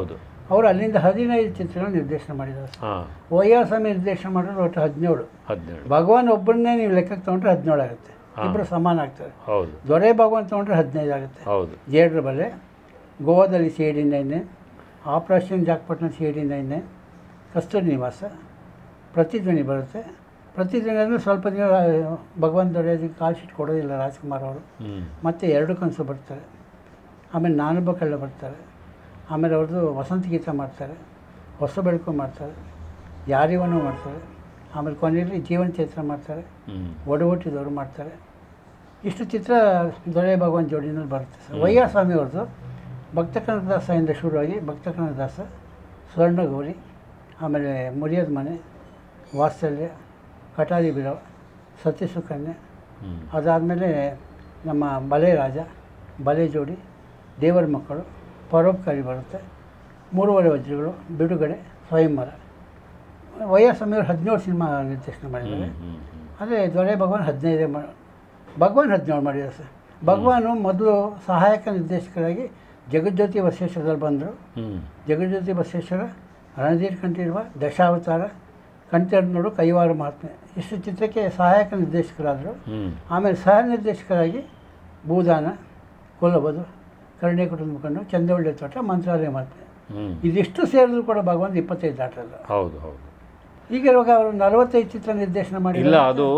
ಅವರು ಅಲ್ಲಿಂದ ಹದಿನೈದು ಚಿತ್ರಗಳು ನಿರ್ದೇಶನ ಮಾಡಿದ್ದಾರೆ ಸರ್ ಹಾಂ ವೈಯಾಸ್ವಾಮಿ ನಿರ್ದೇಶನ ಮಾಡಿದ್ರೆ ಒಟ್ಟು ಹದಿನೇಳು ಹದಿನೇಳು ಭಗವಾನ್ ಒಬ್ಬರನ್ನೇ ನೀವು ಲೆಕ್ಕಕ್ಕೆ ತೊಗೊಂಡ್ರೆ ಹದಿನೇಳು ಆಗುತ್ತೆ ಇಬ್ಬರು ಸಮಾನ ಆಗ್ತಾರೆ ಹೌದು ದೊರೆ ಭಗವಾನ್ ತೊಗೊಂಡ್ರೆ ಹದಿನೈದು ಆಗುತ್ತೆ ಹೌದು ಜೇಡ್ರ ಬಲೆ ಗೋವಾದಲ್ಲಿ ಸಿ ಡಿ ನೈನೆ ಆಪರೇಷನ್ ಜಾಕ್ಪಟ್ನ ಸಿ ಡಿ ನೈನೆ ಕಸ್ತೂರಿ ನಿವಾಸ ಪ್ರತಿಧ್ವನಿ ಬರುತ್ತೆ ಪ್ರತಿಧ್ವನಿ ಅಂದರೆ ಸ್ವಲ್ಪ ದಿನ ರಾ- ಭಗವಾನ್ ದೊರೆ ಅದಕ್ಕೆ ಕಾಲ್ ಶೀಟ್ ಕೊಡೋದಿಲ್ಲ ರಾಜ್ಕುಮಾರ್ ಅವರು ಹ್ಞೂ ಮತ್ತು ಎರಡು ಕನಸು ಬರ್ತಾರೆ ಆಮೇಲೆ ನಾನೊಬ್ಬ ಕಳ್ಳ ಬರ್ತಾರೆ ಆಮೇಲೆ ಅವ್ರದ್ದು ವಸಂತ ಗೀತ ಮಾಡ್ತಾರೆ ಹೊಸ ಬೆಳಕು ಮಾಡ್ತಾರೆ ಯಾರಿವನು ಮಾಡ್ತಾರೆ ಆಮೇಲೆ ಕೊನೆಯಲ್ಲಿ ಜೀವನ ಚೈತ್ರ ಮಾಡ್ತಾರೆ ಹ್ಞೂ ಒಡಹುಟ್ಟಿದವರು ಮಾಡ್ತಾರೆ ಇಷ್ಟು ಚಿತ್ರ ದೊರೆ ಭಗವಾನ್ ಜೋಡಿನಲ್ಲಿ ಬರುತ್ತೆ ಸರ್ ವಯ್ಯಾಸ್ವಾಮಿ ಅವ್ರದ್ದು ಭಕ್ತ ಕನಕದಾಸದಿಂದ ಶುರುವಾಗಿ ಭಕ್ತ ಕನಕದಾಸ ಸ್ವರ್ಣಗೌರಿ ಆಮೇಲೆ ಮುರಿಯದ ಮನೆ ವಾತ್ಸಲ್ಯ ಕಟಾರಿ ಬಿರವ ಸತ್ಯ ಸುಕನ್ಯೆ ಹ್ಞೂ ಅದಾದಮೇಲೆ ನಮ್ಮ ಬಲೆ ರಾಜ ಬಲೆ ಜೋಡಿ ದೇವರ ಮಕ್ಕಳು ಪರೋಪಕಾರಿ ಬರುತ್ತೆ ಮೂರುವರೆ ವಜ್ರಗಳು ಬಿಡುಗಡೆ ಸ್ವಯಂವರ ವಯಸ್ಸಮಯವರು ಹದಿನೇಳು ಸಿನಿಮಾ ನಿರ್ದೇಶನ ಮಾಡಿದ್ದಾರೆ ಹ್ಞೂ ಅದೇ ದೊರೆ ಭಗವಾನ್ ಹದಿನೈದೇ ಮಾ ಭಗವಾನ್ ಹದಿನೇಳು ಮಾಡಿದ್ದಾರೆ ಸರ್ ಭಗವಾನು ಮೊದಲು ಸಹಾಯಕ ನಿರ್ದೇಶಕರಾಗಿ ಜಗಜ್ಯೋತಿ ಬಸವೇಶ್ವರದಲ್ಲಿ ಬಂದರು ಹ್ಞೂ ಜಗಜ್ಯೋತಿ ಬಸವೇಶ್ವರ ರಣಧೀರ್ ಕಂಠೀರವ ದಶಾವತಾರ ಕಂಠೀರ್ನೋಡು ಕೈವಾರ ಮಹಾತ್ಮೆ ಇಷ್ಟು ಚಿತ್ರಕ್ಕೆ ಸಹಾಯಕ ನಿರ್ದೇಶಕರಾದರು ಹ್ಞೂ ಆಮೇಲೆ ಸಹ ನಿರ್ದೇಶಕರಾಗಿ ಭೂದಾನ ಕೊಲ್ಲಬದು ಕರುಣೆ ಕುಟುಂಬ ಮುಖಂಡು ಚಂದವಳ್ಳಿ ತೋಟ ಮಂತ್ರಾಲಯ ಮಹಾತ್ಮೆ ಹ್ಞೂ ಇದಿಷ್ಟು ಸೇರಿದ್ರು ಕೂಡ ಭಗವಂತ ಇಪ್ಪತ್ತೈದು ದಾಟಲ್ಲ ಹೌದು ಹೌದು ಈಗ ಇವಾಗ ಅವರು ನಲವತ್ತೈದು ಚಿತ್ರ ನಿರ್ದೇಶನ ಮಾಡಿ ಇಲ್ಲ ಅದು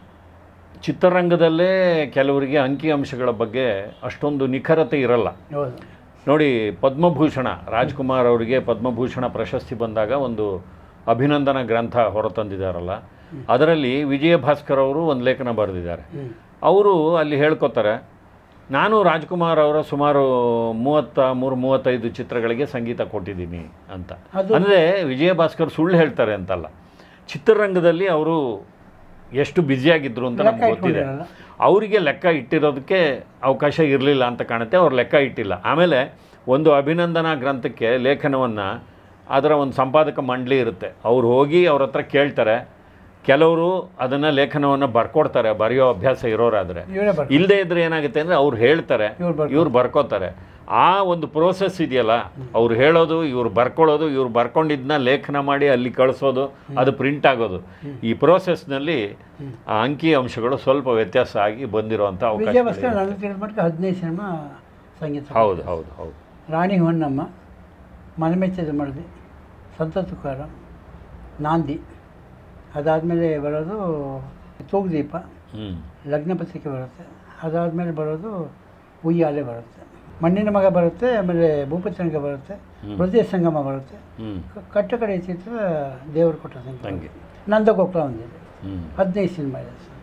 ಚಿತ್ರರಂಗದಲ್ಲೇ ಕೆಲವರಿಗೆ ಅಂಕಿಅಂಶಗಳ ಬಗ್ಗೆ ಅಷ್ಟೊಂದು ನಿಖರತೆ ಇರಲ್ಲ ಹೌದು ನೋಡಿ ಪದ್ಮಭೂಷಣ ರಾಜ್ಕುಮಾರ್ ಅವರಿಗೆ ಪದ್ಮಭೂಷಣ ಪ್ರಶಸ್ತಿ ಬಂದಾಗ ಒಂದು ಅಭಿನಂದನಾ ಗ್ರಂಥ ಹೊರತಂದಿದ್ದಾರಲ್ಲ ಅದರಲ್ಲಿ ವಿಜಯ ಭಾಸ್ಕರ್ ಅವರು ಒಂದು ಲೇಖನ ಬರೆದಿದ್ದಾರೆ ಹ್ಮ್. ಅವರು ಅಲ್ಲಿ ಹೇಳ್ಕೊತಾರೆ ನಾನು ರಾಜ್ಕುಮಾರ್ ಅವರ ಸುಮಾರು ಮೂವತ್ತ ಮೂರು ಮೂವತ್ತೈದು ಚಿತ್ರಗಳಿಗೆ ಸಂಗೀತ ಕೊಟ್ಟಿದ್ದೀನಿ ಅಂತ ಅದು- ಅಂದರೆ ವಿಜಯ ಭಾಸ್ಕರ್ ಸುಳ್ಳು ಹೇಳ್ತಾರೆ ಅಂತಲ್ಲ ಚಿತ್ರರಂಗದಲ್ಲಿ ಅವರು ಎಷ್ಟು ಬ್ಯುಸಿಯಾಗಿದ್ರು ಅಂತ ಲೆಕ್ಕ ನಮ್ಗೆ ಗೊತ್ತಿದೆ ಇಟ್ಕೊಂಡಿರಲ್ಲ. ಅವರಿಗೆ ಲೆಕ್ಕ ಇಟ್ಟಿರೋದಕ್ಕೆ ಅವಕಾಶ ಇರಲಿಲ್ಲ ಅಂತ ಕಾಣುತ್ತೆ ಅವ್ರು ಲೆಕ್ಕ ಇಟ್ಟಿಲ್ಲ ಆಮೇಲೆ ಒಂದು ಅಭಿನಂದನಾ ಗ್ರಂಥಕ್ಕೆ ಲೇಖನವನ್ನು ಅದರ ಒಂದು ಸಂಪಾದಕ ಮಂಡಳಿ ಇರುತ್ತೆ ಅವ್ರು ಹೋಗಿ ಅವ್ರ ಹತ್ರ ಕೇಳ್ತಾರೆ ಕೆಲವರು ಅದನ್ನು ಲೇಖನವನ್ನು ಬರ್ಕೊಡ್ತಾರೆ ಬರೆಯೋ ಅಭ್ಯಾಸ ಇರೋರಾದರೆ ಇವರೇ ಬರ್ತಾರೆ ಇಲ್ಲದೇ ಇದ್ರೆ ಏನಾಗುತ್ತೆ ಅಂದರೆ ಅವ್ರು ಹೇಳ್ತಾರೆ ಇವ್ರು ಬರ್ತಾರೆ. ಇವ್ರು ಬರ್ಕೋತಾರೆ ಆ ಒಂದು ಪ್ರೋಸೆಸ್ ಇದೆಯಲ್ಲ ಅವ್ರು ಹೇಳೋದು ಇವ್ರು ಬರ್ಕೊಳ್ಳೋದು ಇವ್ರು ಬರ್ಕೊಂಡಿದ್ದನ್ನ ಲೇಖನ ಮಾಡಿ ಅಲ್ಲಿ ಕಳಿಸೋದು ಅದು ಪ್ರಿಂಟ್ ಆಗೋದು ಈ ಪ್ರೋಸೆಸ್ನಲ್ಲಿ ಆ ಅಂಕಿ ಅಂಶಗಳು ಸ್ವಲ್ಪ ವ್ಯತ್ಯಾಸ ಆಗಿ ಬಂದಿರುವಂಥ ವಿಜಯ ಅವಕಾಶ ಭಾಸ್ಕರ್ ನನ್ನ ತಿಳಿದ ಮಟ್ಟಿಗೆ ಹದಿನೈದು ಸಿನಿಮಾ ಸಂಗೀತ ಹೌದು ಹೌದು ಹೌದು ರಾಣಿ ಹೊನ್ನಮ್ಮ ಮನಮೆಚ್ಚದ ಮಡದಿ ಸಂತ ತುಕಾರ ನಾಂದಿ ಅದಾದಮೇಲೆ ಬರೋದು ತೂಗುದೀಪ ಹ್ಞೂ ಲಗ್ನ ಪತ್ರಿಕೆ ಬರುತ್ತೆ ಅದಾದಮೇಲೆ ಬರೋದು ಉಯ್ಯಾಲೆ ಬರುತ್ತೆ ಮಣ್ಣಿನ ಮಗ ಬರುತ್ತೆ ಆಮೇಲೆ ಭೂಪತಿರಂಗ ಬರುತ್ತೆ ಹೃದಯ ಸಂಗಮ ಬರುತ್ತೆ ಹ್ಞೂ ಕ- ಕಟ್ಟ ಕಡೆ ಚಿತ್ರ ದೇವರು ಕೊಟ್ಟ ಸಂಗೀತ ಹಂಗೆ ನಂದಗೋಕುಲ ಒಂದಿದೆ ಹ್ಞೂ ಹದಿನೈದು ಸಿನಿಮಾ ಇದೆ ಸರ್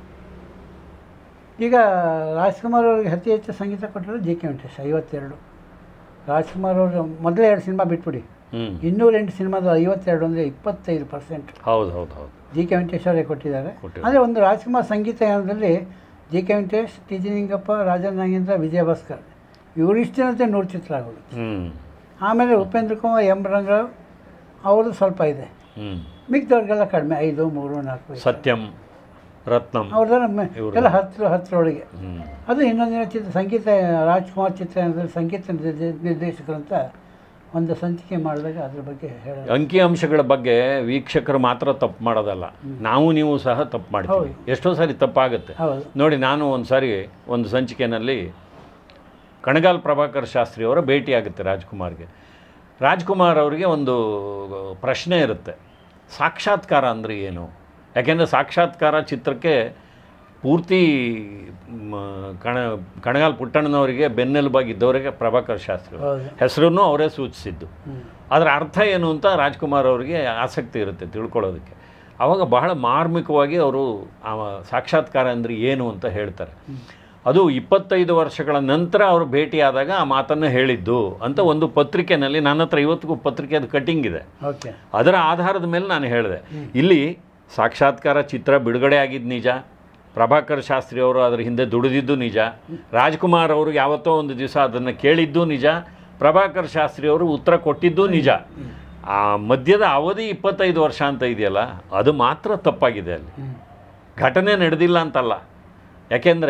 ಈಗ ರಾಜ್ಕುಮಾರ್ ಅವ್ರಿಗೆ ಅತಿ ಹೆಚ್ಚು ಸಂಗೀತ ಕೊಟ್ಟಿರೋದು ಜಿ ಕೆ ವೆಂಕಟೇಶ್ ಐವತ್ತೆರಡು ರಾಜ್ಕುಮಾರ್ ಅವರು ಮೊದಲೇ ಎರಡು ಸಿನಿಮಾ ಬಿಟ್ಬಿಡಿ ಹ್ಞೂ ಇನ್ನೂರೆಂಟು ಸಿನಿಮಾದ ಐವತ್ತೆರಡು ಅಂದರೆ ಇಪ್ಪತ್ತೈದು ಪರ್ಸೆಂಟ್ ಹೌದು ಹೌದು ಹೌದು ಜಿ ಕೆ ವೆಂಕಟೇಶ್ ಅವರೇ ಕೊಟ್ಟಿದ್ದಾರೆ ಕೊಟ್ಟಿದ್ದಾರೆ. ಅಂದರೆ ಒಂದು ರಾಜ್ಕುಮಾರ್ ಸಂಗೀತ ಯಾನದಲ್ಲಿ G K Venkatesh T G Ningappa Rajan Nagendra Vijaya Bhaskar ಇವರಿಷ್ಟಿನಂತೆ ನೂರು ಚಿತ್ರ ಆಗೋದು ಹ್ಞೂ ಆಮೇಲೆ ಉಪೇಂದ್ರ ಕುಮಾರ್ ಎಂ ರಂಗರಾವ್ ಅವರು ಸ್ವಲ್ಪ ಇದೆ ಹ್ಞೂ ಮಿಕ್ದವ್ರಿಗೆಲ್ಲ ಕಡಿಮೆ ಐದು ಮೂರು ನಾಲ್ಕು ಐದು. ಸತ್ಯಂ ರತ್ನಂ ಅವ್ರದ್ದೆಲ್ಲ ಮೆ- ಇವ್ರದ್ದು. ಎಲ್ಲ ಹತ್ತು ಹತ್ತರೊಳಗೆ ಹ್ಞೂ ಅದು ಇನ್ನೊಂದಿನ ಚಿತ್ರ ಸಂಗೀತ ರಾಜ್ಕುಮಾರ್ ಚಿತ್ರರಂಗದಲ್ಲಿ ಸಂಗೀತ ನಿರ್ದೇ- ನಿರ್ದೇಶಕರು ಅಂತ ಒಂದು ಸಂಚಿಕೆ ಮಾಡಿದಾಗ ಅದ್ರ ಬಗ್ಗೆ ಹೇಳೋದು ಅಂಕಿಅಂಶಗಳ ಬಗ್ಗೆ ವೀಕ್ಷಕರು ಮಾತ್ರ ತಪ್ಪು ಮಾಡೋದಲ್ಲ ನಾವು ನೀವು ಸಹ ತಪ್ಪು ಮಾಡ್ತೀವಿ ಹೌದು. ಎಷ್ಟೋ ಸಾರಿ ತಪ್ಪಾಗುತ್ತೆ ಹೌದು ನೋಡಿ ನಾನು ಒಂದು ಸಾರಿ ಒಂದು ಸಂಚಿಕೆಯಲ್ಲಿ ಕಣಗಾಲ್ ಪ್ರಭಾಕರ್ ಶಾಸ್ತ್ರಿ ಅವರ ಭೇಟಿ ಆಗುತ್ತೆ ರಾಜ್ಕುಮಾರ್ಗೆ ರಾಜ್ಕುಮಾರ್ ಅವರಿಗೆ ಒಂದು ಪ್ರಶ್ನೆ ಇರುತ್ತೆ ಸಾಕ್ಷಾತ್ಕಾರ ಅಂದರೆ ಏನು ಯಾಕೆಂದರೆ ಸಾಕ್ಷಾತ್ಕಾರ ಚಿತ್ರಕ್ಕೆ ಪೂರ್ತಿ ಮ, ಕಣ ಕಣಗಾಲ್ ಪುಟ್ಟಣ್ಣನವರಿಗೆ ಬೆನ್ನೆಲುಬಾಗಿದ್ದವರಿಗೆ ಪ್ರಭಾಕರ್ ಶಾಸ್ತ್ರಿ ಅವರು ಹೌದು ಹೆಸರನ್ನು ಅವರೇ ಸೂಚಿಸಿದ್ದು ಹ್ಮ್. ಅದರ ಅರ್ಥ ಏನು ಅಂತ ರಾಜ್ಕುಮಾರ್ ಅವರಿಗೆ ಆಸಕ್ತಿ ಇರುತ್ತೆ ತಿಳ್ಕೊಳ್ಳೋದಕ್ಕೆ ಆವಾಗ ಬಹಳ ಮಾರ್ಮಿಕವಾಗಿ ಅವರು ಆ ಸಾಕ್ಷಾತ್ಕಾರ ಅಂದರೆ ಏನು ಅಂತ ಹೇಳ್ತಾರೆ ಅದು ಇಪ್ಪತ್ತೈದು ವರ್ಷಗಳ ನಂತರ ಅವರು ಭೇಟಿಯಾದಾಗ ಆ ಮಾತನ್ನು ಹೇಳಿದ್ದು ಅಂತ ಒಂದು ಪತ್ರಿಕೆನಲ್ಲಿ ನನ್ನ ಹತ್ರ ಇವತ್ತಿಗೂ ಪತ್ರಿಕೆದು ಕಟಿಂಗ್ ಇದೆ ಓಕೆ ಅದರ ಆಧಾರದ ಮೇಲೆ ನಾನು ಹೇಳಿದೆ ಇಲ್ಲಿ ಸಾಕ್ಷಾತ್ಕಾರ ಚಿತ್ರ ಬಿಡುಗಡೆ ಆಗಿದ್ದು ನಿಜ ಪ್ರಭಾಕರ್ ಶಾಸ್ತ್ರಿ ಅವರು ಅದರ ಹಿಂದೆ ದುಡಿದಿದ್ದು ನಿಜ ರಾಜ್ಕುಮಾರ್ ಅವರು ಯಾವತ್ತೋ ಒಂದು ದಿವಸ ಅದನ್ನು ಕೇಳಿದ್ದು ನಿಜ ಪ್ರಭಾಕರ್ ಶಾಸ್ತ್ರಿ ಅವರು ಉತ್ತರ ಕೊಟ್ಟಿದ್ದು ನಿಜ ಆ ಮಧ್ಯದ ಅವಧಿ ಇಪ್ಪತ್ತೈದು ವರ್ಷ ಅಂತ ಇದೆಯಲ್ಲ ಅದು ಮಾತ್ರ ತಪ್ಪಾಗಿದೆ ಅಲ್ಲಿ ಹ್ಮ್. ಘಟನೆ ನಡೆದಿಲ್ಲ ಅಂತಲ್ಲ ಯಾಕೆಂದರೆ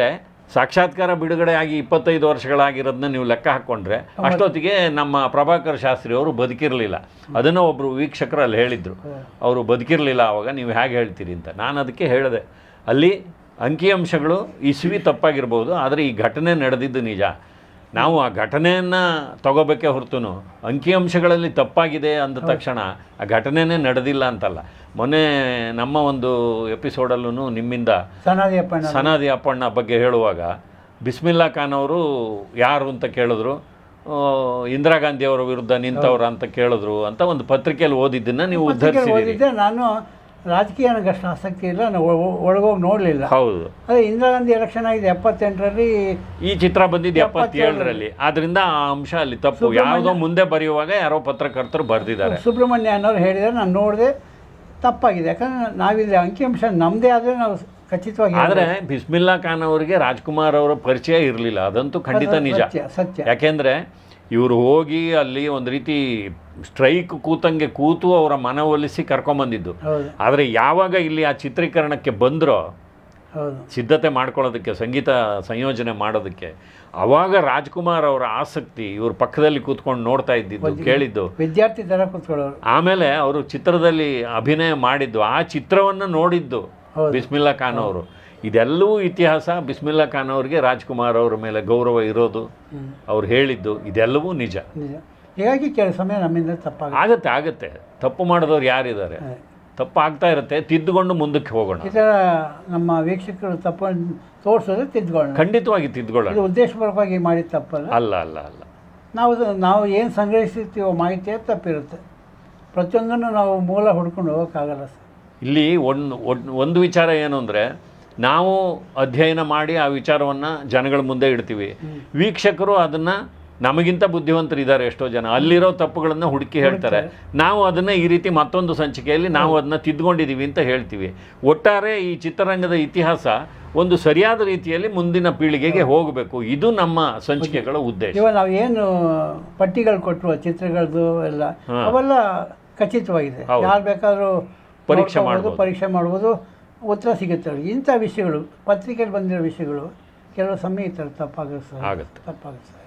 ಸಾಕ್ಷಾತ್ಕಾರ ಬಿಡುಗಡೆ ಆಗಿ ಇಪ್ಪತ್ತೈದು ವರ್ಷಗಳಾಗಿರೋದನ್ನ ನೀವು ಲೆಕ್ಕ ಹಾಕ್ಕೊಂಡ್ರೆ ಅಷ್ಟೊತ್ತಿಗೆ ನಮ್ಮ ಪ್ರಭಾಕರ್ ಶಾಸ್ತ್ರಿ ಅವರು ಬದುಕಿರಲಿಲ್ಲ ಅದನ್ನು ಒಬ್ಬರು ವೀಕ್ಷಕರು ಅಲ್ಲಿ ಹೇಳಿದರು ಅವರು ಬದುಕಿರಲಿಲ್ಲ ಆವಾಗ ನೀವು ಹೇಗೆ ಹೇಳ್ತೀರಿ ಅಂತ ನಾನು ಅದಕ್ಕೆ ಹೇಳಿದೆ ಅಲ್ಲಿ ಅಂಕಿಅಂಶಗಳು ಇಸ್ವಿ ತಪ್ಪಾಗಿರ್ಬೋದು ಆದರೆ ಈ ಘಟನೆ ನಡೆದಿದ್ದು ನಿಜ ನಾವು ಆ ಘಟನೆಯನ್ನು ತಗೋಬೇಕೇ ಹೊರತು ಅಂಕಿಅಂಶಗಳಲ್ಲಿ ತಪ್ಪಾಗಿದೆ ಅಂದ ತಕ್ಷಣ ಆ ಘಟನೆನೇ ನಡೆದಿಲ್ಲ ಅಂತಲ್ಲ ಮೊನ್ನೆ ನಮ್ಮ ಒಂದು ಎಪಿಸೋಡಲ್ಲೂ ನಿಮ್ಮಿಂದ ಸನಾದಿ ಅಪ್ಪಣ್ಣ ಸನಾದಿ ಅಪ್ಪಣ್ಣ ಬಗ್ಗೆ ಹೇಳುವಾಗ ಬಿಸ್ಮಿಲ್ಲಾ ಖಾನ್ ಅವರು ಯಾರು ಅಂತ ಕೇಳಿದ್ರು ಆ, ಇಂದಿರಾ ಗಾಂಧಿ ಅವರ ವಿರುದ್ಧ ನಿಂತವ್ರ ಅಂತ ಕೇಳಿದ್ರು ಅಂತ ಒಂದು ಪತ್ರಿಕೆಯಲ್ಲಿ ಓದಿದ್ದನ್ನ ನೀವು ಪತ್ರಿಕೆ ಉದ್ಧರಿಸಿದ್ದೀರಿ ಓದಿದ್ದೆ ನಾನು ರಾಜಕೀಯ ನನಗೆ ಅಷ್ಟು ಆಸಕ್ತಿ ಇಲ್ಲ ನಾನು ಒ- ಒಳಗೋಗಿ ನೋಡಲಿಲ್ಲ ಹೌದು ಅದೇ ಇಂದಿರಾ ಗಾಂಧಿ ಎಲೆಕ್ಷನ್ ಆಗಿದೆ ಎಪ್ಪತ್ತೆಂಟರಲ್ಲಿ ಈ ಚಿತ್ರ ಬಂದಿದ್ದು ಎಪ್ಪತ್ತೇಳರಲ್ಲಿ ಆದ್ರಿಂದ ಆ ಅಂಶ ಅಲ್ಲಿ ತಪ್ಪು ಯಾವುದೋ ಮುಂದೆ ಬರೆಯುವಾಗ ಯಾರೋ ಪತ್ರಕರ್ತರು ಬರೆದಿದ್ದಾರೆ ಸುಬ್ರಹ್ಮಣ್ಯ ಅನ್ನೋರು ಹೇಳಿದರೆ ನಾನು ನೋಡಿದೆ ತಪ್ಪಾಗಿದೆ ಯಾಕಂದರೆ ನಾವಿಲ್ಲಿ ಅಂಕಿಅಂಶ ನಮ್ಮದೇ ಆದರೆ ನಾವು ಖಚಿತವಾಗಿ ಆದರೆ ಬಿಸ್ಮಿಲ್ಲಾ ಖಾನ್ ಅವರಿಗೆ ರಾಜ್ಕುಮಾರ್ ಅವರ ಪರಿಚಯ ಇರಲಿಲ್ಲ ಅದಂತೂ ಖಂಡಿತ ನಿಜ ಸತ್ಯ ಸತ್ಯ ಯಾಕೆಂದ್ರೆ ಇವರು ಹೋಗಿ ಅಲ್ಲಿ ಒಂದು ರೀತಿ ಸ್ಟ್ರೈಕ್ ಕೂತಂಗೆ ಕೂತು ಅವರ ಮನವೊಲಿಸಿ ಕರ್ಕೊಂಬಂದಿದ್ದು ಹೌದು ಆದರೆ ಯಾವಾಗ ಇಲ್ಲಿ ಆ ಚಿತ್ರೀಕರಣಕ್ಕೆ ಬಂದರೋ ಹೌದು ಸಿದ್ಧತೆ ಮಾಡ್ಕೊಳ್ಳೋದಕ್ಕೆ ಸಂಗೀತ ಸಂಯೋಜನೆ ಮಾಡೋದಕ್ಕೆ ಅವಾಗ ರಾಜ್ಕುಮಾರ್ ಅವರ ಆಸಕ್ತಿ ಇವ್ರ ಪಕ್ಕದಲ್ಲಿ ಕೂತ್ಕೊಂಡು ನೋಡ್ತಾ ಇದ್ದಿದ್ದು ಕೇಳಿದ್ದು ವಿದ್ಯಾರ್ಥಿ ಥರ ಕೂತ್ಕೊಳ್ಳೋರು ಆಮೇಲೆ ಅವರು ಚಿತ್ರದಲ್ಲಿ ಅಭಿನಯ ಮಾಡಿದ್ದು ಆ ಚಿತ್ರವನ್ನು ನೋಡಿದ್ದು ಹೌದು. ಬಿಸ್ಮಿಲ್ಲಾ ಖಾನ್ ಅವರು ಇದೆಲ್ಲವೂ ಇತಿಹಾಸ ಬಿಸ್ಮಿಲ್ಲಾ ಖಾನ್ ಅವರಿಗೆ ರಾಜ್ಕುಮಾರ್ ಅವರ ಮೇಲೆ ಗೌರವ ಇರೋದು ಹ್ಮ್. ಅವ್ರು ಹೇಳಿದ್ದು ಇದೆಲ್ಲವೂ ನಿಜ ನಿಜ ಹೀಗಾಗಿ ಕೆಲವು ಸಮಯ ನಮ್ಮಿಂದ ತಪ್ಪಾಗುತ್ತೆ ಆಗತ್ತೆ ಆಗತ್ತೆ ತಪ್ಪು ಮಾಡಿದವ್ರು ಯಾರಿದ್ದಾರೆ ತಪ್ಪು ಆಗ್ತಾ ಇರುತ್ತೆ ತಿದ್ದುಕೊಂಡು ಮುಂದಕ್ಕೆ ಹೋಗೋಣ ಈ ಥರ ನಮ್ಮ ವೀಕ್ಷಕರು ತಪ್ಪನ್ನು ತೋರಿಸಿದ್ರೆ ತಿದ್ಕೊಳ್ಳೋಣ ಖಂಡಿತವಾಗಿ ತಿದ್ದುಕೊಳ್ಳೋಣ ಇದು ಉದ್ದೇಶಪೂರ್ವಕವಾಗಿ ಮಾಡಿದ ತಪ್ಪಲ್ಲ ಅಲ್ಲ ಅಲ್ಲ ಅಲ್ಲ ನಾವು ಅದು- ನಾವು ಏನು ಸಂಗ್ರಹಿಸಿರ್ತೀವೋ ಮಾಹಿತಿ ಅದು ತಪ್ಪಿರುತ್ತೆ ಪ್ರತಿಯೊಂದನ್ನು ನಾವು ಮೂಲ ಹುಡ್ಕೊಂಡು ಹೋಗೋಕ್ಕಾಗಲ್ಲ ಸರ್ ಇಲ್ಲಿ ಒಂದು ಒಂದು ವಿಚಾರ ಏನು ಅಂದರೆ ನಾವು ಅಧ್ಯಯನ ಮಾಡಿ ಆ ವಿಚಾರವನ್ನು ಜನಗಳ ಮುಂದೆ ಇಡ್ತೀವಿ ವೀಕ್ಷಕರು ಅದನ್ನು ನಮಗಿಂತ ಬುದ್ಧಿವಂತರು ಇದ್ದಾರೆ ಎಷ್ಟೋ ಜನ ಅಲ್ಲಿರೋ ತಪ್ಪುಗಳನ್ನು ಹುಡುಕಿ ಹೇಳ್ತಾರೆ ನಾವು ಅದನ್ನು ಈ ರೀತಿ ಮತ್ತೊಂದು ಸಂಚಿಕೆಯಲ್ಲಿ ನಾವು ಅದನ್ನು ತಿದ್ದುಕೊಂಡಿದ್ದೀವಿ ಅಂತ ಹೇಳ್ತೀವಿ ಒಟ್ಟಾರೆ ಈ ಚಿತ್ರರಂಗದ ಇತಿಹಾಸ ಒಂದು ಸರಿಯಾದ ರೀತಿಯಲ್ಲಿ ಮುಂದಿನ ಪೀಳಿಗೆಗೆ ಹೋಗಬೇಕು ಇದು ನಮ್ಮ ಸಂಚಿಕೆಗಳ ಉದ್ದೇಶ ಇವಾಗ ನಾವು ಏನು ಪಟ್ಟಿಗಳು ಕೊಟ್ಟರು ಚಿತ್ರಗಳದ್ದು ಎಲ್ಲ ಹಾ. ಅವೆಲ್ಲ ಖಚಿತವಾಗಿದೆ ಹೌದು. ಯಾರು ಬೇಕಾದರೂ ಪರೀಕ್ಷೆ ನೋಡ್ಕೊಬೋದು, ಮಾಡ್ಬೋದು. ಪರೀಕ್ಷೆ ಮಾಡ್ಬೋದು ಉತ್ತರ ಸಿಗುತ್ತೆ ಅವ್ರಿಗೆ. ಇಂಥ ವಿಷಯಗಳು ಪತ್ರಿಕೆಯಲ್ಲಿ ಬಂದಿರೋ ವಿಷಯಗಳು ಕೆಲವು ಸಮಯ ಈ ಥರ ತಪ್ಪಾಗುತ್ತೆ ಸರ್ ಆಗುತ್ತೆ ತಪ್ಪಾಗುತ್ತೆ ಸರ್